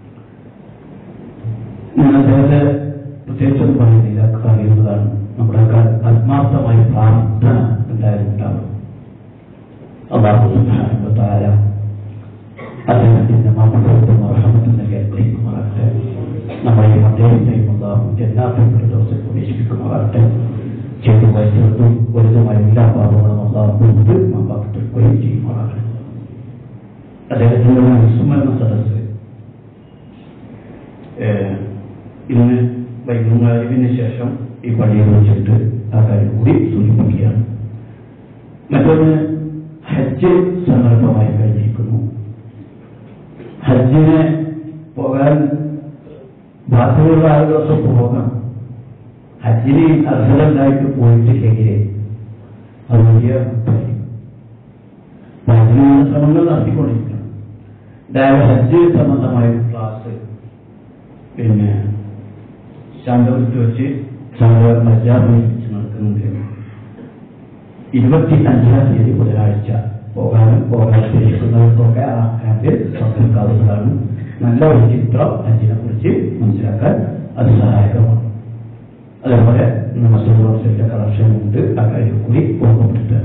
ഞാൻ അദ്ദേഹത്തെ പ്രത്യേകിച്ചൊന്നും പറയുന്നില്ല അറിയുന്നതാണ് നമ്മുടെ ആത്മാർത്ഥമായ പ്രാർത്ഥന എന്തായാലും ഉണ്ടാവും അള്ളാഹു സുബ്ഹാനഹു വ തആല അദ്ദേഹത്തിന്റെ മാമൃതത്വം അർഹമത്തും നൽകി അനുഗ്രഹിക്കുമാറാകട്ടെ നമ്മളെയും അദ്ദേഹത്തെയും അള്ളാഹു ജന്നാത്തിൽ ദിവസം പ്രവേശിപ്പിക്കുമാറാകട്ടെ ചെയ്തു വയസ്സും വലുതുമായ എല്ലാ പാപങ്ങളും അള്ളാഹു മാപ്പാക്കപ്പെടുകയും ചെയ്യുമാറാകട്ടെ അദ്ദേഹത്തിന്റെ ഒരു വിസ്മരണ സദസ് ഏഹ്, ഇന്ന് വൈകുന്നേരത്തിന് ശേഷം ഈ പള്ളിയിൽ വെച്ചിട്ട് ആ കാര്യം കൂടി സൂചിപ്പിക്കുകയാണ് മറ്റൊന്ന് ഹജ്ജ് സന്ദർഭമായി കഴിഞ്ഞിരിക്കുന്നു ഹജ്ജിന് പോകാൻ ബാധ്യതയുള്ള ആളുകളൊക്കെ പോകാം ഹജ്ജിന് അർഹതണ്ടായിട്ട് പോയിട്ടില്ലെങ്കിൽ അത് വലിയ ബുദ്ധിമുട്ടായിരിക്കും. ശ്രമങ്ങൾ നടത്തിക്കൊണ്ടിരിക്കണം അതായത് ഹജ്ജ് സംബന്ധമായ ഒരു ക്ലാസ് പിന്നെ ശാന്തപുരത്ത് വെച്ച് സാധാരണ മര്യാദ വെച്ച് നടക്കുന്നുണ്ട് ഇരുപത്തി അഞ്ചാം തീയതി ബുധനാഴ്ച പോകാനും പോകാൻ ഉദ്ദേശിക്കുന്നവർക്കൊക്കെ ആ ക്യാമ്പിൽ പങ്കെടുക്കാവുന്നതാണ് നല്ല ഒരു ചിത്രം ഹജ്ജിനെ കുറിച്ച് മനസ്സിലാക്കാൻ അത് സഹായകമാണ് അതേപോലെ നമസ്തേ വർഷത്തെ കളക്ഷൻ ഉണ്ട് ആ കാര്യം കൂടി ഓർമ്മപ്പെടുത്തുക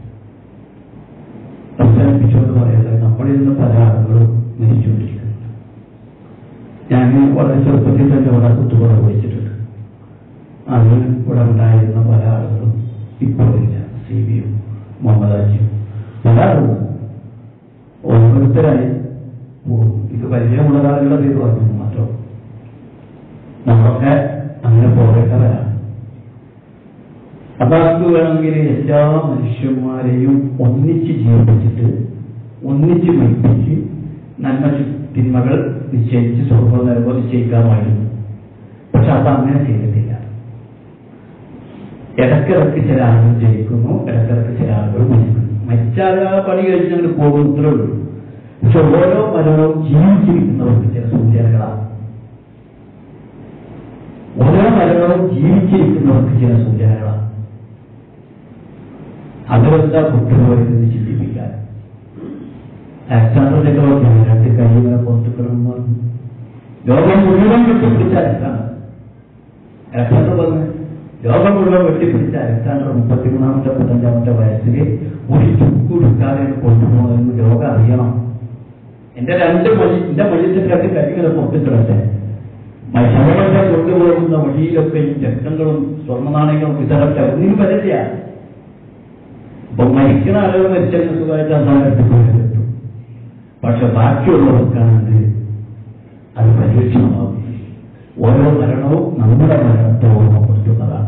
അവസാനിപ്പിച്ചുകൊണ്ട് പറയുന്നത് നമ്മളിൽ നിന്ന് പല ആളുകളും മരിച്ചുകൊണ്ടിരിക്കുന്നുണ്ട് ഞാൻ വളരെ ചെറുപ്പത്തിൽ തന്നെ ഇവിടെ കുത്തുകുറ വഹിച്ചിട്ടുണ്ട് അതിൽ ഇവിടെ ഉണ്ടായിരുന്ന പല ആളുകളും ഇപ്പോഴില്ല സി ബിയും മുഹമ്മദാജിയും പല ആളുകളും ഓരോരുത്തരായി പോകും ഇത് പരിചയമുള്ള ആളുകളുടെ പേര് പറഞ്ഞു മാത്രം നമ്മളൊക്കെ അങ്ങനെ പോകേണ്ടവരാണ് അപ്പൊ അത് വേണമെങ്കിൽ എല്ലാ മനുഷ്യന്മാരെയും ഒന്നിച്ച് ജീവിപ്പിച്ചിട്ട് ഒന്നിച്ച് മരിപ്പിച്ച് നന്മ ചു- തിന്മകൾ നിശ്ചയിച്ച് സ്വർഗം നൽകുമ്പോൾ നിശ്ചയിക്കാമായിരുന്നു പക്ഷെ അത് അങ്ങനെ ചെയ്തിട്ടില്ല ഇടക്കിടക്ക് ചില ആളുകൾ ജയിക്കുന്നു ഇടക്കിടക്ക് ചില ആളുകൾ മരിക്കുന്നു മരിച്ചാൽ ആ പണി കഴിഞ്ഞ് അങ്ങോട്ട് പോകും ഇത്രേ ഉള്ളൂ പക്ഷെ ഓരോ മരണവും ജീവിച്ചിരിക്കുന്നവർക്ക് ചില സൂചനകളാണ് ഓരോ മരണവും ജീവിച്ചിരിക്കുന്നവർക്ക് ചില സൂചനകളാണ് അതെന്താ കുട്ടികളോട് ചിന്തിപ്പിക്കാൻ അലക്സാണ്ടർ ചക്രവർത്തി രണ്ട് കൈകളെ പുറത്തുക്കളും പറഞ്ഞു ലോകം മുഴുവൻ വെട്ടിപ്പിടിച്ച അലക്സാണ്ടർ അലക്സാണ്ടർ പറഞ്ഞു ലോകം മുഴുവൻ വെട്ടിപ്പിടിച്ച അലക്സാണ്ടർ മുപ്പത്തിമൂന്നാമത്തെ മുപ്പത്തഞ്ചാമത്തെ വയസ്സിൽ ഒരു ചുക്ക് കൊടുക്കാതെ കൊണ്ടുപോകുമെന്ന് ലോകം അറിയണം എന്റെ രണ്ട് മൊഴി എന്റെ മൊഴിന്റെ രണ്ട് കൈകളെ പുറത്തുക്കിടട്ടെ ശവങ്ങളെ കൊണ്ടുപോകുന്ന വഴിയിലൊക്കെ ഈ രക്തങ്ങളും സ്വർണ്ണ നാണയങ്ങളും വിതരട്ടെ ഒന്നിനും വരില്ല അപ്പൊ മരിക്കുന്ന ആളുകൾ മരിച്ചാൽ സുഖമായിട്ട് അസാധനത്തിൽ പക്ഷെ ബാക്കിയുള്ളവർക്കാണെങ്കിൽ അത് പരീക്ഷണമാകും ഓരോ മരണവും നമ്മുടെ മരണത്തെ ഓർമ്മപ്പെടുത്തുന്നതാണ്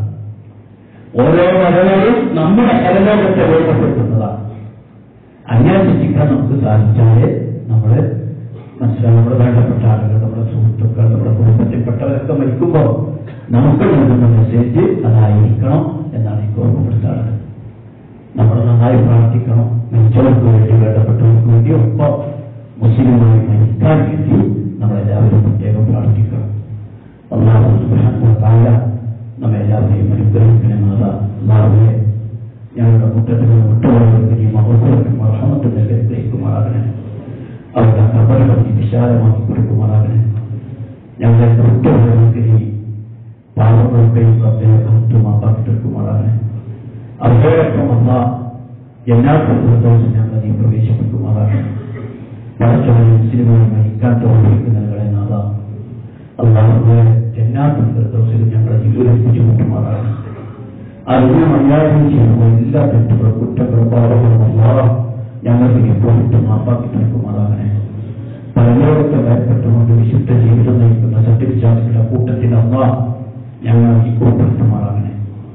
ഓരോ മരണവും നമ്മുടെ പരലോകത്തെ ഓർമ്മപ്പെടുത്തുന്നതാണ് അങ്ങനെ ചിന്തിക്കാൻ നമുക്ക് സാധിച്ചാലേ നമ്മള് മനസ്സിലാവും നമ്മുടെ വേണ്ടപ്പെട്ട ആളുകൾ നമ്മുടെ സുഹൃത്തുക്കൾ നമ്മുടെ കുടുംബത്തിൽപ്പെട്ടവരൊക്കെ മരിക്കുമ്പോൾ നമുക്ക് നൽകുന്ന മെസ്സേജ് അതായിരിക്കണം എന്നാണ് എനിക്ക് ഓർമ്മപ്പെടുത്താറുള്ളത് നമ്മൾ നന്നായി പ്രാർത്ഥിക്കണം മരിച്ചവർക്ക് വേണ്ടി വേണ്ടപ്പെട്ടവർക്ക് വേണ്ടി ഒപ്പം മുസ്ലിമായി മരിക്കാൻ വേണ്ടി നമ്മളെല്ലാവരും പ്രത്യേകം പ്രാർത്ഥിക്കണം അള്ളാഹു സുബ്ഹാനഹു വ തആല നമ്മെല്ലാവരെയും അനുഗ്രഹിക്കണമെന്നത് അള്ളാഹുവെ ഞങ്ങളുടെ കൂട്ടത്തിൽ നിന്ന് വിട്ടുപോയവർക്ക് നീ മഹത്വത്തിനും അർഹമത്തിന്റെ അനുഗ്രഹിക്കുമാറാകണേ അവരുടെ കബറുകൾ നീ വിശാലമാക്കി കൊടുക്കുമാറാകണേ ഞങ്ങളെ വിട്ടുപോയവർക്ക് നീ പാവങ്ങളുടെയും അദ്ദേഹത്തുമാക്കി തീർക്കുമാറാകണേ അവരോടൊപ്പം വന്ന എല്ലാ സന്തോഷം ഞങ്ങൾ നീ പ്രവേശിപ്പിക്കുമാറാകണം പടച്ചവനെ മുസ്ലിമായി മരിക്കാൻ തോന്നിയിരിക്കുന്നവരെ നാഥ അള്ളാഹുവെ ജന്നാത്തും ഫിർദൗസിൽ ഞങ്ങളെ ജീവിതത്തിച്ചു കൂട്ടുമാറാകണം അറിഞ്ഞും അറിയാതെയും ചെയ്യുന്ന എല്ലാ തെറ്റുകളും കുറ്റങ്ങളും പാപങ്ങളും അല്ലാഹ് ഞങ്ങൾക്ക് ഇപ്പോൾ മാപ്പാക്കി നൽകുമാറാകണേ പരലോകത്തെ ഭയപ്പെട്ടുകൊണ്ട് വിശുദ്ധ ജീവിതം നയിക്കുന്ന സത്യവിശ്വാസികളുടെ കൂട്ടത്തിൽ അള്ളാഹ് ഞങ്ങൾ ഈ ഉൾപ്പെടുത്തുമാറാകണേ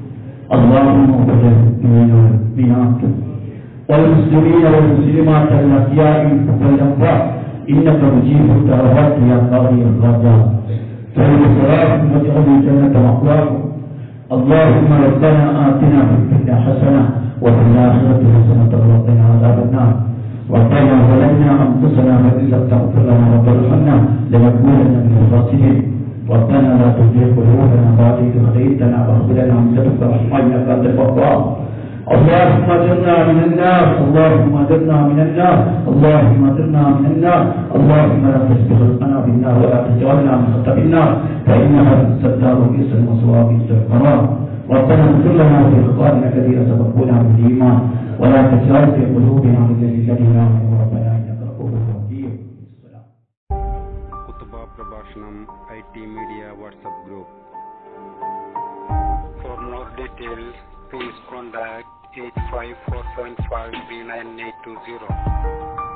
اللهم اغفر للمؤمنين والمؤمنات والمسلمين والمسلمات الاحياء والاموات انك مجيب الدعوات يا قاضي الغاجات فإن صلاتهم واجعل الجنة مأواهم اللهم ربنا آتنا في الدنيا حسنة وفي الآخرة حسنة وقنا عذاب النار ربنا ظلمنا أنفسنا فإن لم تغفر لنا وترحمنا لنكونن من الخاسرين ربنا لا تزغ قلوبنا بعد إذ هديتنا وهب لنا من لدنك رحمة إنك أنت الوهاب اللهم اجرنا من النار اللهم اجرنا من النار اللهم اجرنا من النار اللهم لا تسبق رزقنا بالنار ولا تجعلنا من خطب النار فإنها الستار بئس المصواب القرار ربنا اغفر لنا في اخواننا الذين سبقونا بالايمان ولا تجعل في قلوبنا من الذين امنوا ربنا انك رؤوف رحيم കുത്തുബ പ്രഭാഷണം I T media WhatsApp group for more details please contact eight five four seven five three nine eight two zero